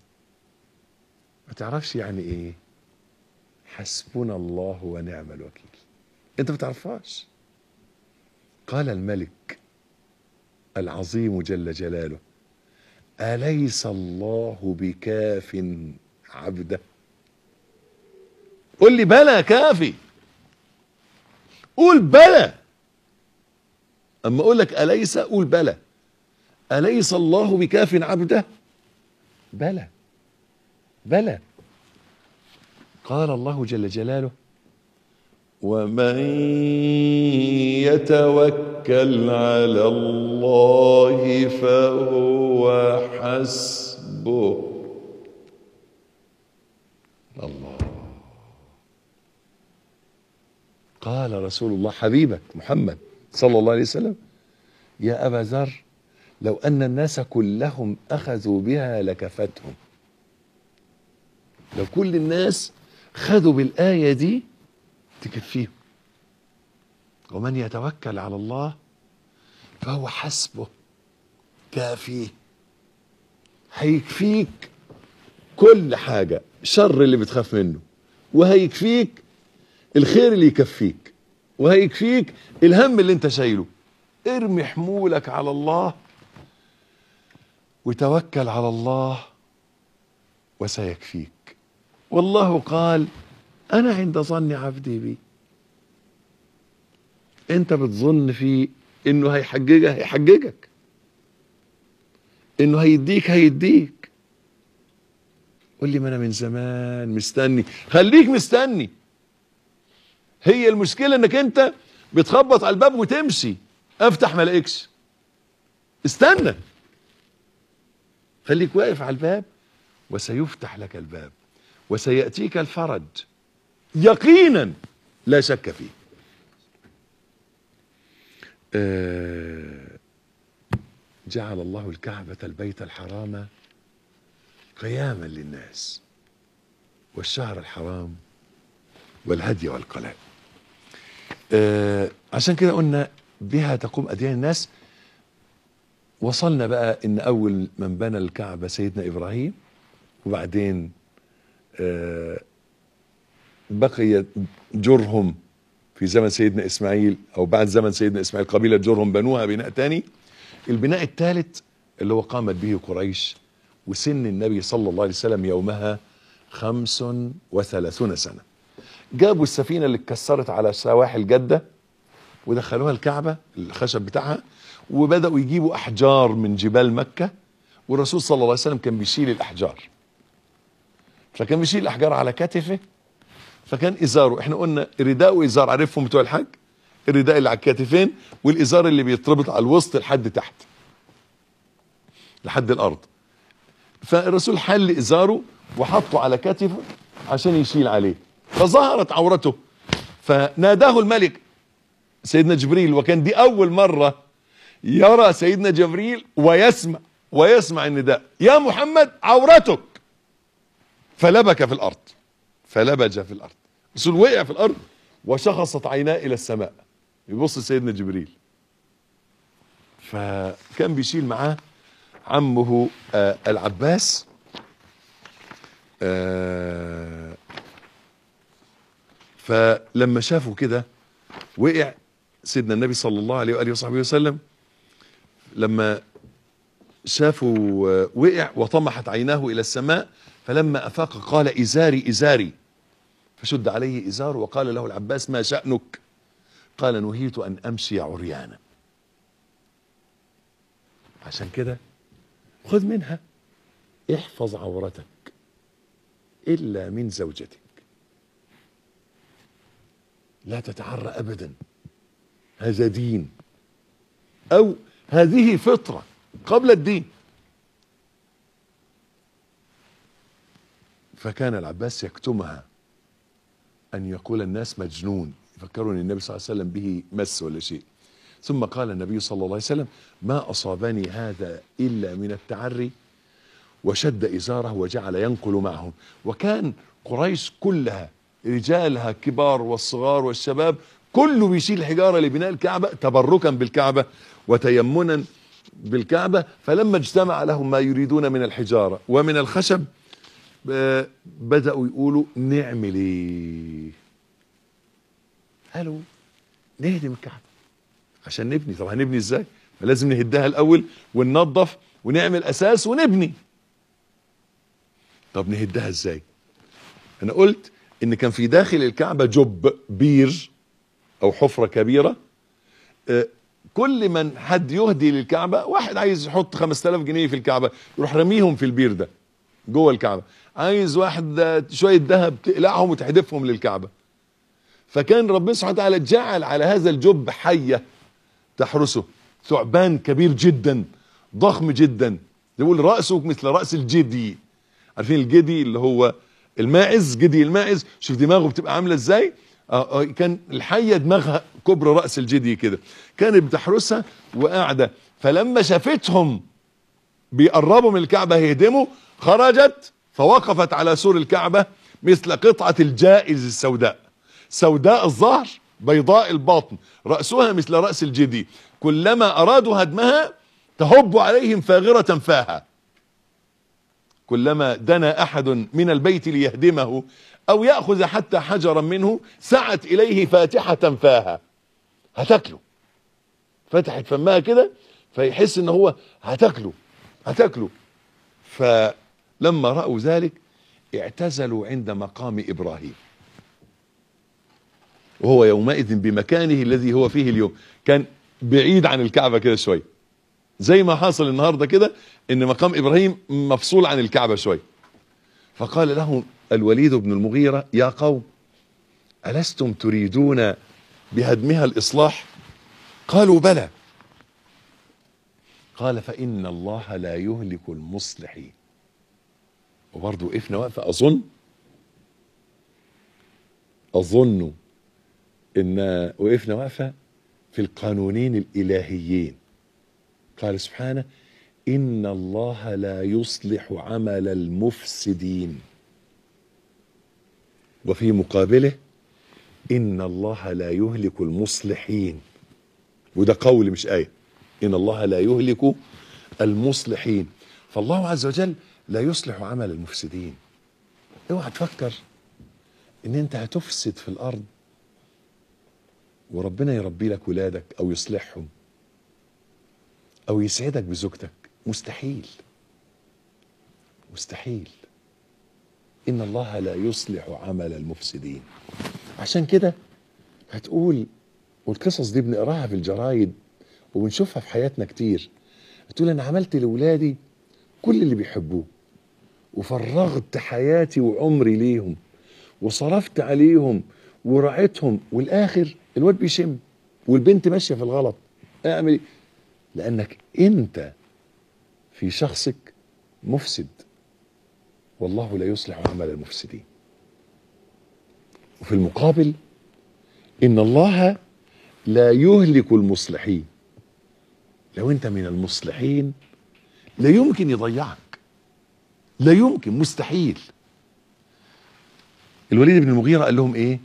ما تعرفش يعني ايه حسبنا الله ونعم الوكيل انت ما تعرفهاش قال الملك العظيم جل جلاله اليس الله بكاف عبده قل لي بلى كافي قول بلى اما اقول لك اليس قول بلى اليس الله بكاف عبده بلى بلى قال الله جل جلاله ومن يتوكل على الله فهو حسبه الله قال رسول الله حبيبك محمد صلى الله عليه وسلم يا أبا ذر لو أن الناس كلهم أخذوا بها لكفتهم لو كل الناس خدوا بالآية دي تكفيهم ومن يتوكل على الله فهو حسبه كافيه هيكفيك كل حاجة شر اللي بتخاف منه وهيكفيك الخير اللي يكفيك وهيكفيك الهم اللي انت شايله ارمي حمولك على الله وتوكل على الله وسيكفيك والله قال انا عند ظن عبدي بي انت بتظن فيه انه هيحججك هيحججك انه هيديك هيديك قول لي ما انا من زمان مستني خليك مستني هي المشكله انك انت بتخبط على الباب وتمشي افتح ما الاقيكش استنى خليك واقف على الباب وسيفتح لك الباب وسياتيك الفرج يقينا لا شك فيه آه، جعل الله الكعبة البيت الحرام قياما للناس والشهر الحرام والهدي والقلائد آه، عشان كده قلنا بها تقوم أديان الناس وصلنا بقى ان اول من بنى الكعبة سيدنا ابراهيم وبعدين آه، بقي جرهم في زمن سيدنا اسماعيل او بعد زمن سيدنا اسماعيل قبيله جرهم بنوها بناء تاني البناء الثالث اللي هو قامت به قريش وسن النبي صلى الله عليه وسلم يومها خمس وثلاثون سنة جابوا السفينة اللي اتكسرت على سواحل جدة ودخلوها الكعبة الخشب بتاعها وبدأوا يجيبوا أحجار من جبال مكة والرسول صلى الله عليه وسلم كان بيشيل الأحجار فكان بيشيل الأحجار على كتفه فكان ازاره احنا قلنا رداء وازار عارفهم بتوع الحج الرداء اللي على الكتفين والازار اللي بيتربط على الوسط لحد تحت لحد الارض فالرسول حل ازاره وحطه على كتفه عشان يشيل عليه فظهرت عورته فناداه الملك سيدنا جبريل وكان دي اول مره يرى سيدنا جبريل ويسمع ويسمع النداء يا محمد عورتك فلبك في الارض فلبج في الارض الرسول وقع في الارض وشخصت عيناه الى السماء يبص سيدنا جبريل فكان بيشيل معاه عمه آه العباس آه فلما شافوا كده وقع سيدنا النبي صلى الله عليه واله وصحبه وسلم لما شافوا آه، وقع وطمحت عيناه الى السماء فلما افاق قال ازاري ازاري فشد عليه ازاره وقال له العباس ما شانك قال نهيت ان امشي عريانا عشان كده خذ منها احفظ عورتك الا من زوجتك لا تتعرى ابدا هذا دين او هذه فطره قبل الدين فكان العباس يكتمها ان يقول الناس مجنون يفكرون ان النبي صلى الله عليه وسلم به مس ولا شيء ثم قال النبي صلى الله عليه وسلم ما اصابني هذا الا من التعري وشد ازاره وجعل ينقل معهم وكان قريش كلها رجالها كبار والصغار والشباب كله بيشيل حجاره لبناء الكعبه تبركا بالكعبه وتيمنا بالكعبه فلما اجتمع لهم ما يريدون من الحجاره ومن الخشب ب- بداوا يقولوا نعمل ايه قالوا نهدم الكعبه عشان نبني طب هنبني ازاي ما لازم نهدها الاول وننظف ونعمل اساس ونبني طب نهدها ازاي انا قلت ان كان في داخل الكعبه جب بير او حفره كبيره آه، كل من حد يهدي للكعبه واحد عايز يحط 5000 جنيه في الكعبه يروح رميهم في البير ده جوه الكعبه عايز واحد آه، شويه ذهب تقلعهم وتحدفهم للكعبه فكان ربنا سبحانه وتعالى جعل على هذا الجب حيه تحرسه ثعبان كبير جدا ضخم جدا يقول راسه مثل راس الجدي عارفين الجدي اللي هو الماعز جدي الماعز شوف دماغه بتبقى عامله ازاي آه، آه، كان الحيه دماغها كبر راس الجدي كده كانت بتحرسها وقاعده فلما شافتهم بيقربوا من الكعبه هيهدموا خرجت فوقفت على سور الكعبه مثل قطعه الجائز السوداء سوداء الظهر بيضاء الباطن راسها مثل راس الجدي كلما ارادوا هدمها تهب عليهم فاغره فاها كلما دنا احد من البيت ليهدمه او ياخذ حتى حجرا منه سعت اليه فاتحه فاها هتاكله فتحت فمها كده فيحس ان هو هتاكله هتاكله فلما راوا ذلك اعتزلوا عند مقام ابراهيم وهو يومئذ بمكانه الذي هو فيه اليوم كان بعيد عن الكعبه كده شويه زي ما حصل النهارده كده ان مقام ابراهيم مفصول عن الكعبه شويه فقال له الوليد بن المغيره يا قوم الستم تريدون بهدمها الاصلاح قالوا بلى قال فان الله لا يهلك المصلحين وبرضه وقفنا وقفه اظن اظن ان وقفنا وقفه في القانونين الالهيين قال سبحانه ان الله لا يصلح عمل المفسدين وفي مقابله ان الله لا يهلك المصلحين وده قول مش ايه ان الله لا يهلك المصلحين فالله عز وجل لا يصلح عمل المفسدين اوعى تفكر ان انت هتفسد في الارض وربنا يربي لك ولادك او يصلحهم او يسعدك بزوجتك مستحيل مستحيل ان الله لا يصلح عمل المفسدين عشان كده هتقول والقصص دي بنقراها في الجرايد وبنشوفها في حياتنا كتير هتقول انا عملت لاولادي كل اللي بيحبوه وفرغت حياتي وعمري ليهم وصرفت عليهم ورعيتهم والاخر الواد بيشم والبنت ماشيه في الغلط اعمل إيه؟ لانك انت في شخصك مفسد والله لا يصلح عمل المفسدين وفي المقابل ان الله لا يهلك المصلحين لو انت من المصلحين لا يمكن يضيعك لا يمكن مستحيل الوليد بن المغيرة قال لهم ايه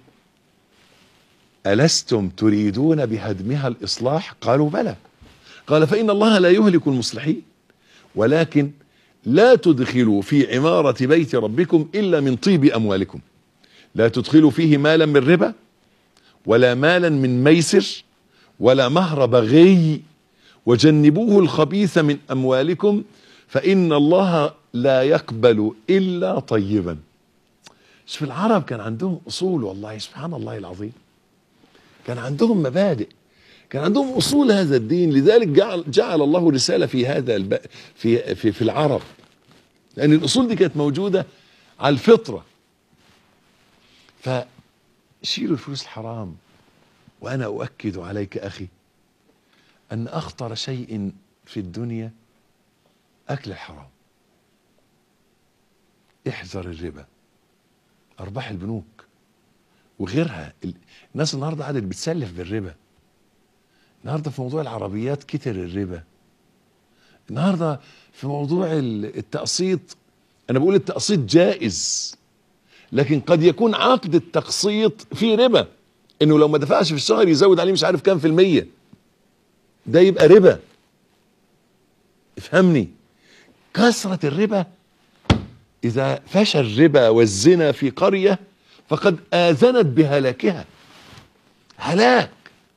ألستم تريدون بهدمها الإصلاح قالوا بلى قال فإن الله لا يهلك المصلحين ولكن لا تدخلوا في عمارة بيت ربكم إلا من طيب أموالكم لا تدخلوا فيه مالا من ربا ولا مالا من ميسر ولا مهر بغي وجنبوه الخبيث من أموالكم فإن الله لا يقبل إلا طيبا شوف العرب كان عندهم أصول والله سبحان الله العظيم كان عندهم مبادئ كان عندهم اصول هذا الدين لذلك جعل جعل الله رساله في هذا الب... في في في العرب لان الاصول دي كانت موجوده على الفطره فشيلوا الفلوس الحرام وانا اؤكد عليك اخي ان اخطر شيء في الدنيا اكل الحرام احذر الربا ارباح البنوك وغيرها الناس النهارده قعدت بتسلف بالربا النهارده في موضوع العربيات كتر الربا النهارده في موضوع التقسيط انا بقول التقسيط جائز لكن قد يكون عقد التقسيط فيه ربا انه لو ما دفعش في الشهر يزود عليه مش عارف كام في المية ده يبقى ربا افهمني كثرة الربا اذا فشى الربا والزنا في قرية فقد آذنت بهلاكها هلاك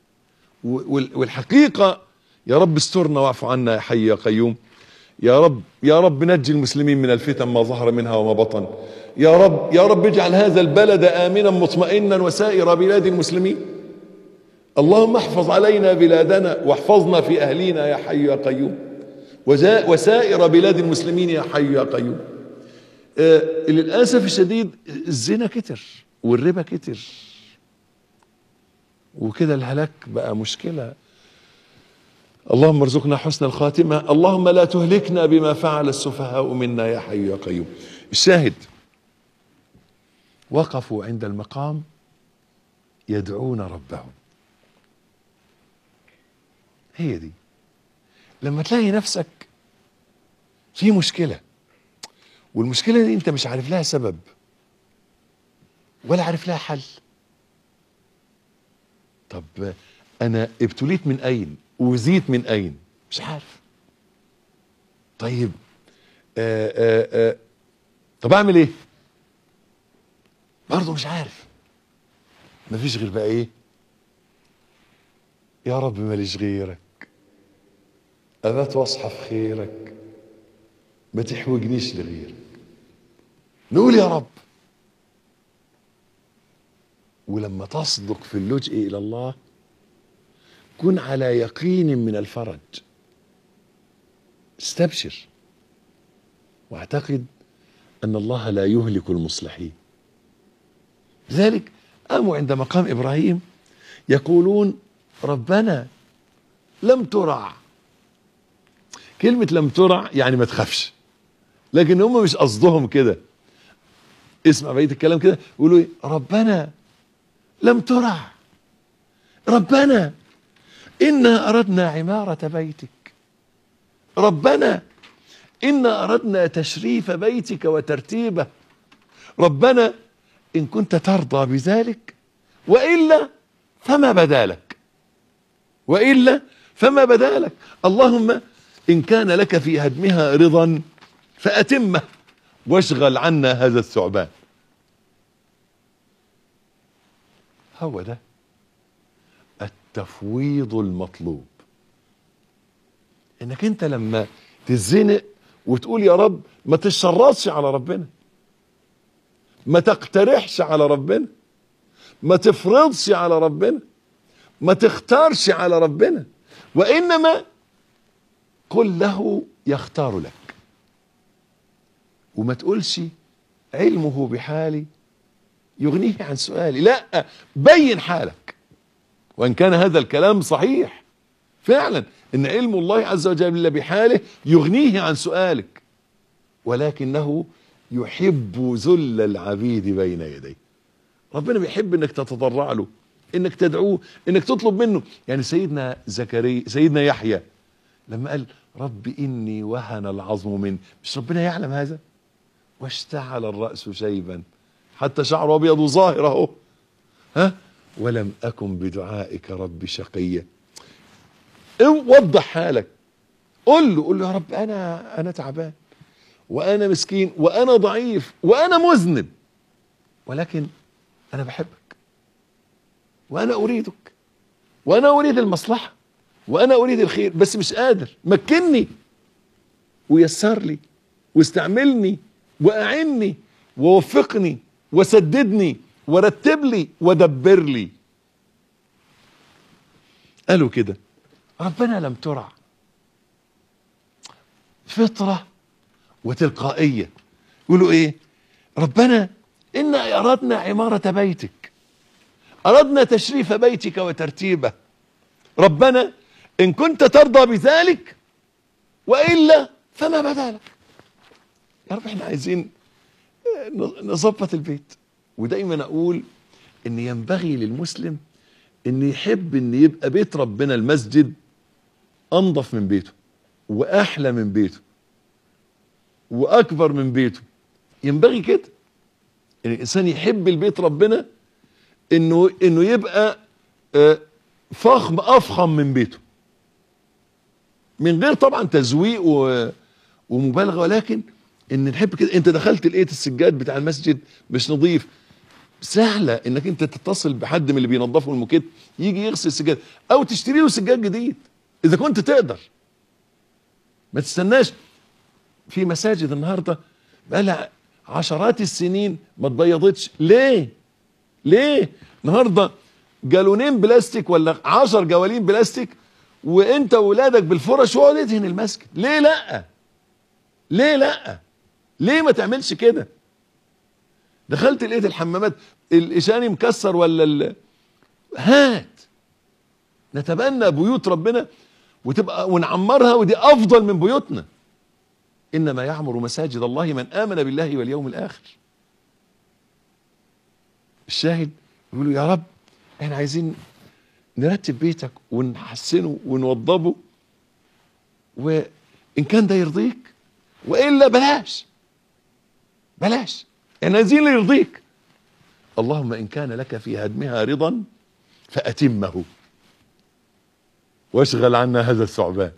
والحقيقة يا رب استرنا واعف عنا يا حي يا قيوم يا رب يا رب نجي المسلمين من الفتن ما ظهر منها وما بطن يا رب يا رب اجعل هذا البلد آمنا مطمئنا وسائر بلاد المسلمين اللهم احفظ علينا بلادنا واحفظنا في أهلينا يا حي يا قيوم وسائر بلاد المسلمين يا حي يا قيوم آه للأسف الشديد الزنا كتر والربا كتر وكده الهلاك بقى مشكلة اللهم ارزقنا حسن الخاتمة اللهم لا تهلكنا بما فعل السفهاء منا يا حي يا قيوم الشاهد وقفوا عند المقام يدعون ربهم هي دي لما تلاقي نفسك في مشكلة والمشكلة دي انت مش عارف لها سبب ولا عارف لها حل طب انا ابتليت من اين وزيت من اين مش عارف طيب آآ آآ طب اعمل ايه برضه مش عارف مفيش غير بقى ايه يا رب ماليش غيرك ابات واصحى في خيرك ما تحوجنيش لغيرك نقول يا رب ولما تصدق في اللجئ الى الله كن على يقين من الفرج استبشر واعتقد ان الله لا يهلك المصلحين لذلك قاموا عند مقام ابراهيم يقولون ربنا لم ترع كلمة لم ترع يعني ما تخافش لكن هم مش قصدهم كده اسمع بقية الكلام كده يقولوا ايه ربنا لم ترع ربنا إنا أردنا عمارة بيتك ربنا إنا أردنا تشريف بيتك وترتيبه ربنا إن كنت ترضى بذلك وإلا فما بدالك وإلا فما بدالك اللهم إن كان لك في هدمها رضا فأتمه واشغل عنا هذا الثعبان هو ده التفويض المطلوب انك انت لما تزنق وتقول يا رب ما تشرطش على ربنا ما تقترحش على ربنا ما تفرضش على ربنا ما تختارش على ربنا وانما قل له يختار لك وما تقولش علمه بحالي يغنيه عن سؤالي لا بين حالك وان كان هذا الكلام صحيح فعلا ان علم الله عز وجل بحاله يغنيه عن سؤالك ولكنه يحب ذل العبيد بين يديه ربنا بيحب انك تتضرع له انك تدعوه انك تطلب منه يعني سيدنا زكريا سيدنا يحيى لما قال رب اني وهن العظم من مش ربنا يعلم هذا واشتعل الراس شيبا حتى شعره ابيض وظاهر اهو ها ولم اكن بدعائك رب شقيا وضح حالك قول له قول له يا رب انا انا تعبان وانا مسكين وانا ضعيف وانا مذنب ولكن انا بحبك وانا اريدك وانا اريد المصلحه وانا اريد الخير بس مش قادر مكني ويسر لي واستعملني واعني ووفقني وسددني ورتب لي ودبر لي قالوا كده ربنا لم ترع فطرة وتلقائية يقولوا ايه ربنا إنا أردنا عمارة بيتك أردنا تشريف بيتك وترتيبه ربنا إن كنت ترضى بذلك وإلا فما بدالك يا رب احنا عايزين نظبط البيت ودايما اقول ان ينبغي للمسلم ان يحب ان يبقى بيت ربنا المسجد انظف من بيته واحلى من بيته واكبر من بيته ينبغي كده ان الانسان يحب البيت ربنا انه انه يبقى آه، فخم افخم من بيته من غير طبعا تزويق و- ومبالغه ولكن ان نحب كده انت دخلت لقيت السجاد بتاع المسجد مش نظيف سهله انك انت تتصل بحد من اللي بينظفوا الموكيت يجي يغسل السجاد او تشتري له سجاد جديد اذا كنت تقدر ما تستناش في مساجد النهارده بقى لها عشرات السنين ما اتبيضتش ليه ليه النهارده جالونين بلاستيك ولا عشر جوالين بلاستيك وانت وولادك بالفرش واقعد ادهن المسجد ليه لا ليه لا ليه ما تعملش كده دخلت لقيت الحمامات الاشاني مكسر ولا ال... هات نتبنى بيوت ربنا وتبقى ونعمرها ودي افضل من بيوتنا انما يعمر مساجد الله من امن بالله واليوم الاخر الشاهد يقولوا يا رب احنا عايزين نرتب بيتك ونحسنه ونوضبه وان كان ده يرضيك والا بلاش بلاش احنا عايزين اللي يرضيك اللهم ان كان لك في هدمها رضا فاتمه واشغل عنا هذا الثعبان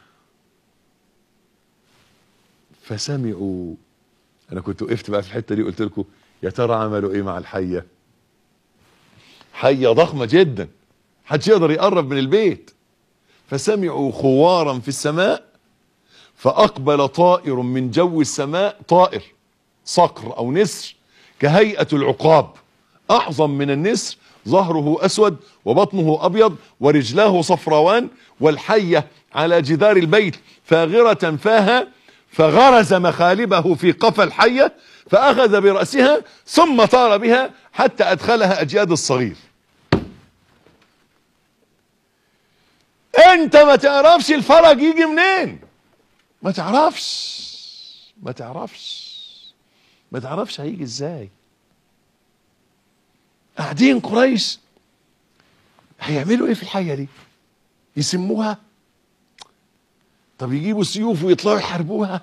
فسمعوا انا كنت وقفت بقى في الحته دي قلت لكم يا ترى عملوا ايه مع الحيه حيه ضخمه جدا محدش يقدر يقرب من البيت فسمعوا خوارا في السماء فاقبل طائر من جو السماء طائر صقر او نسر كهيئه العقاب اعظم من النسر ظهره اسود وبطنه ابيض ورجلاه صفروان والحيه على جدار البيت فاغره فاها فغرز مخالبه في قفا الحيه فاخذ براسها ثم طار بها حتى ادخلها اجياد الصغير انت ما تعرفش الفرج يجي منين ما تعرفش ما تعرفش ما تعرفش هيجي ازاي قاعدين قريش هيعملوا ايه في الحيه دي يسموها طب يجيبوا سيوف ويطلعوا يحاربوها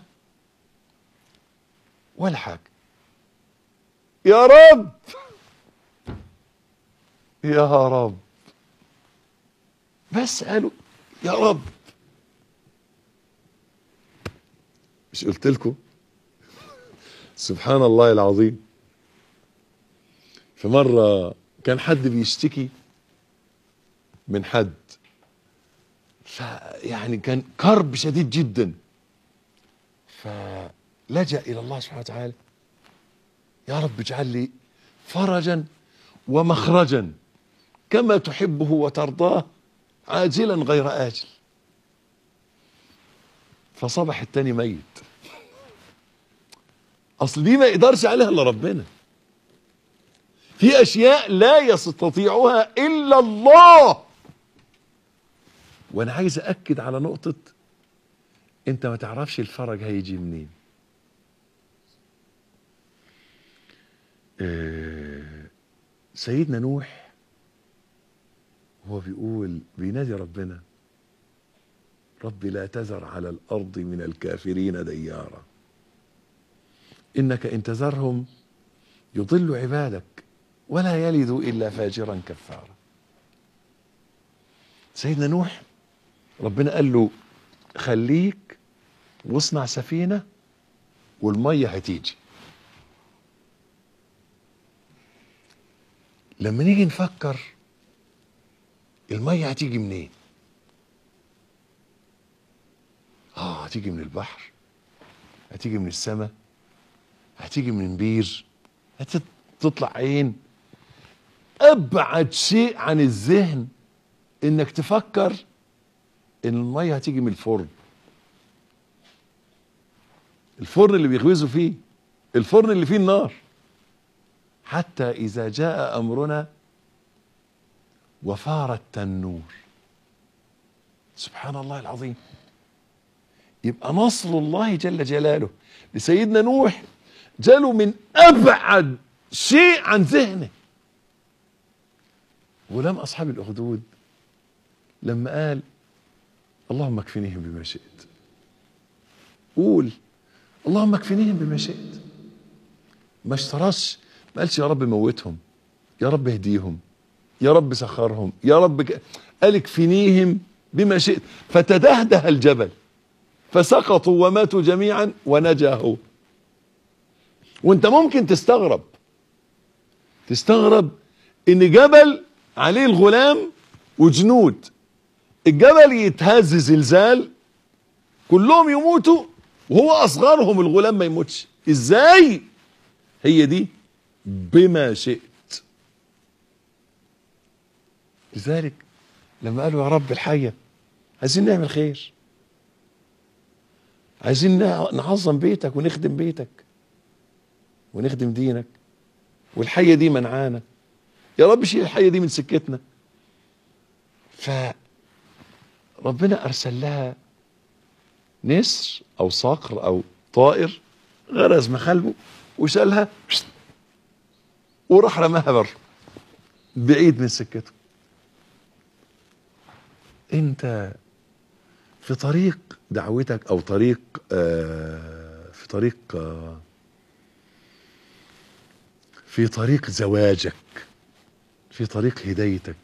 ولا حاجه يا رب يا رب بس قالوا يا رب مش قلت لكم سبحان الله العظيم في مرة كان حد بيشتكي من حد فيعني كان كرب شديد جدا فلجأ إلى الله سبحانه وتعالى يا رب اجعل لي فرجا ومخرجا كما تحبه وترضاه عاجلا غير آجل فصبح التاني ميت اصل دي ما يقدرش عليها الا ربنا في اشياء لا يستطيعها الا الله وانا عايز اكد على نقطة انت ما تعرفش الفرج هيجي منين آه، سيدنا نوح هو بيقول بينادي ربنا رب لا تذر على الارض من الكافرين ديارا انك ان تذرهم يضل عبادك ولا يلد الا فاجرا كفارا سيدنا نوح ربنا قال له خليك واصنع سفينه والميه هتيجي لما نيجي نفكر الميه هتيجي منين اه هتيجي من البحر هتيجي من السماء هتيجي من بير هتطلع عين ابعد شيء عن الذهن انك تفكر ان الميه هتيجي من الفرن الفرن اللي بيخبزوا فيه الفرن اللي فيه النار حتى اذا جاء امرنا وفار التنور سبحان الله العظيم يبقى نصر الله جل جلاله لسيدنا نوح جاله من ابعد شيء عن ذهنه ولم اصحاب الاخدود لما قال اللهم اكفنيهم بما شئت قول اللهم اكفنيهم بما شئت ما اشترطش ما قالش يا رب موتهم يا رب اهديهم يا رب سخرهم يا رب ك... قال اكفنيهم بما شئت فتدهده الجبل فسقطوا وماتوا جميعا ونجا هو وانت ممكن تستغرب تستغرب ان جبل عليه الغلام وجنود الجبل يتهز زلزال كلهم يموتوا وهو اصغرهم الغلام ما يموتش ازاي هي دي بما شئت لذلك لما قالوا يا رب الحية عايزين نعمل خير عايزين نعظم بيتك ونخدم بيتك ونخدم دينك والحية دي منعانا يا رب شيل الحية دي من سكتنا فربنا أرسل لها نسر أو صقر أو طائر غرز مخالبه وشالها وراح رماها بره بعيد من سكته انت في طريق دعوتك او طريق آه في طريق آه في طريق زواجك في طريق هدايتك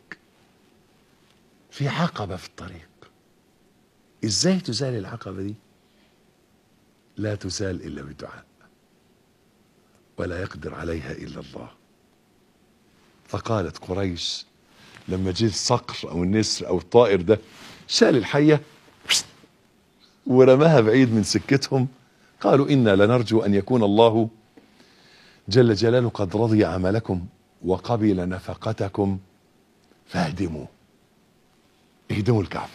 في عقبة في الطريق ازاي تزال العقبة دي لا تزال الا بالدعاء ولا يقدر عليها الا الله فقالت قريش لما جه الصقر او النسر او الطائر ده شال الحيه ورماها بعيد من سكتهم قالوا انا لنرجو ان يكون الله جل جلاله قد رضي عملكم وقبل نفقتكم فاهدموا اهدموا الكعبه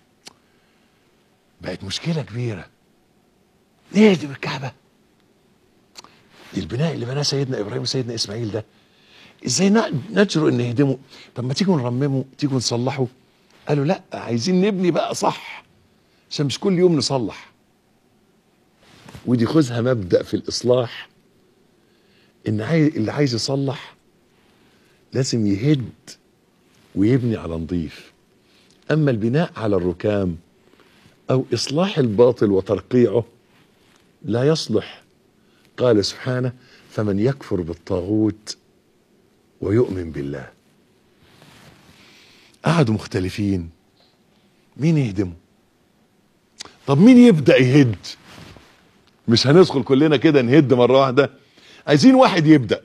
بقت مشكله كبيره نهدم الكعبه البناء اللي بناه سيدنا ابراهيم وسيدنا اسماعيل ده ازاي نجرؤ ان نهدمه طب ما تيجوا نرممه تيجوا نصلحه قالوا لا عايزين نبني بقى صح عشان مش كل يوم نصلح ودي خذها مبدا في الاصلاح ان عاي... اللي عايز يصلح لازم يهد ويبني على نظيف اما البناء على الركام او اصلاح الباطل وترقيعه لا يصلح قال سبحانه فمن يكفر بالطاغوت ويؤمن بالله قعدوا مختلفين مين يهدمه طب مين يبدا يهد مش هندخل كلنا كده نهد مره واحده عايزين واحد يبدا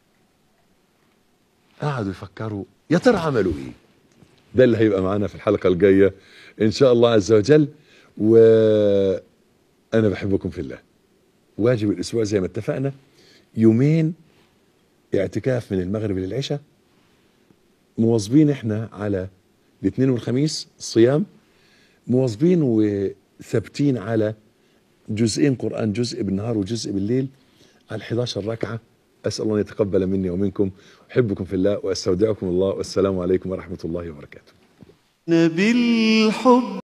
قعدوا يفكروا يا ترى عملوا ايه ده اللي هيبقى معانا في الحلقه الجايه ان شاء الله عز وجل وانا بحبكم في الله واجب الاسبوع زي ما اتفقنا يومين اعتكاف من المغرب للعشاء مواظبين احنا على الاثنين والخميس الصيام مواظبين وثابتين على جزئين قرآن جزء بالنهار وجزء بالليل على 11 ركعة أسأل الله أن يتقبل مني ومنكم أحبكم في الله وأستودعكم الله والسلام عليكم ورحمة الله وبركاته بالحب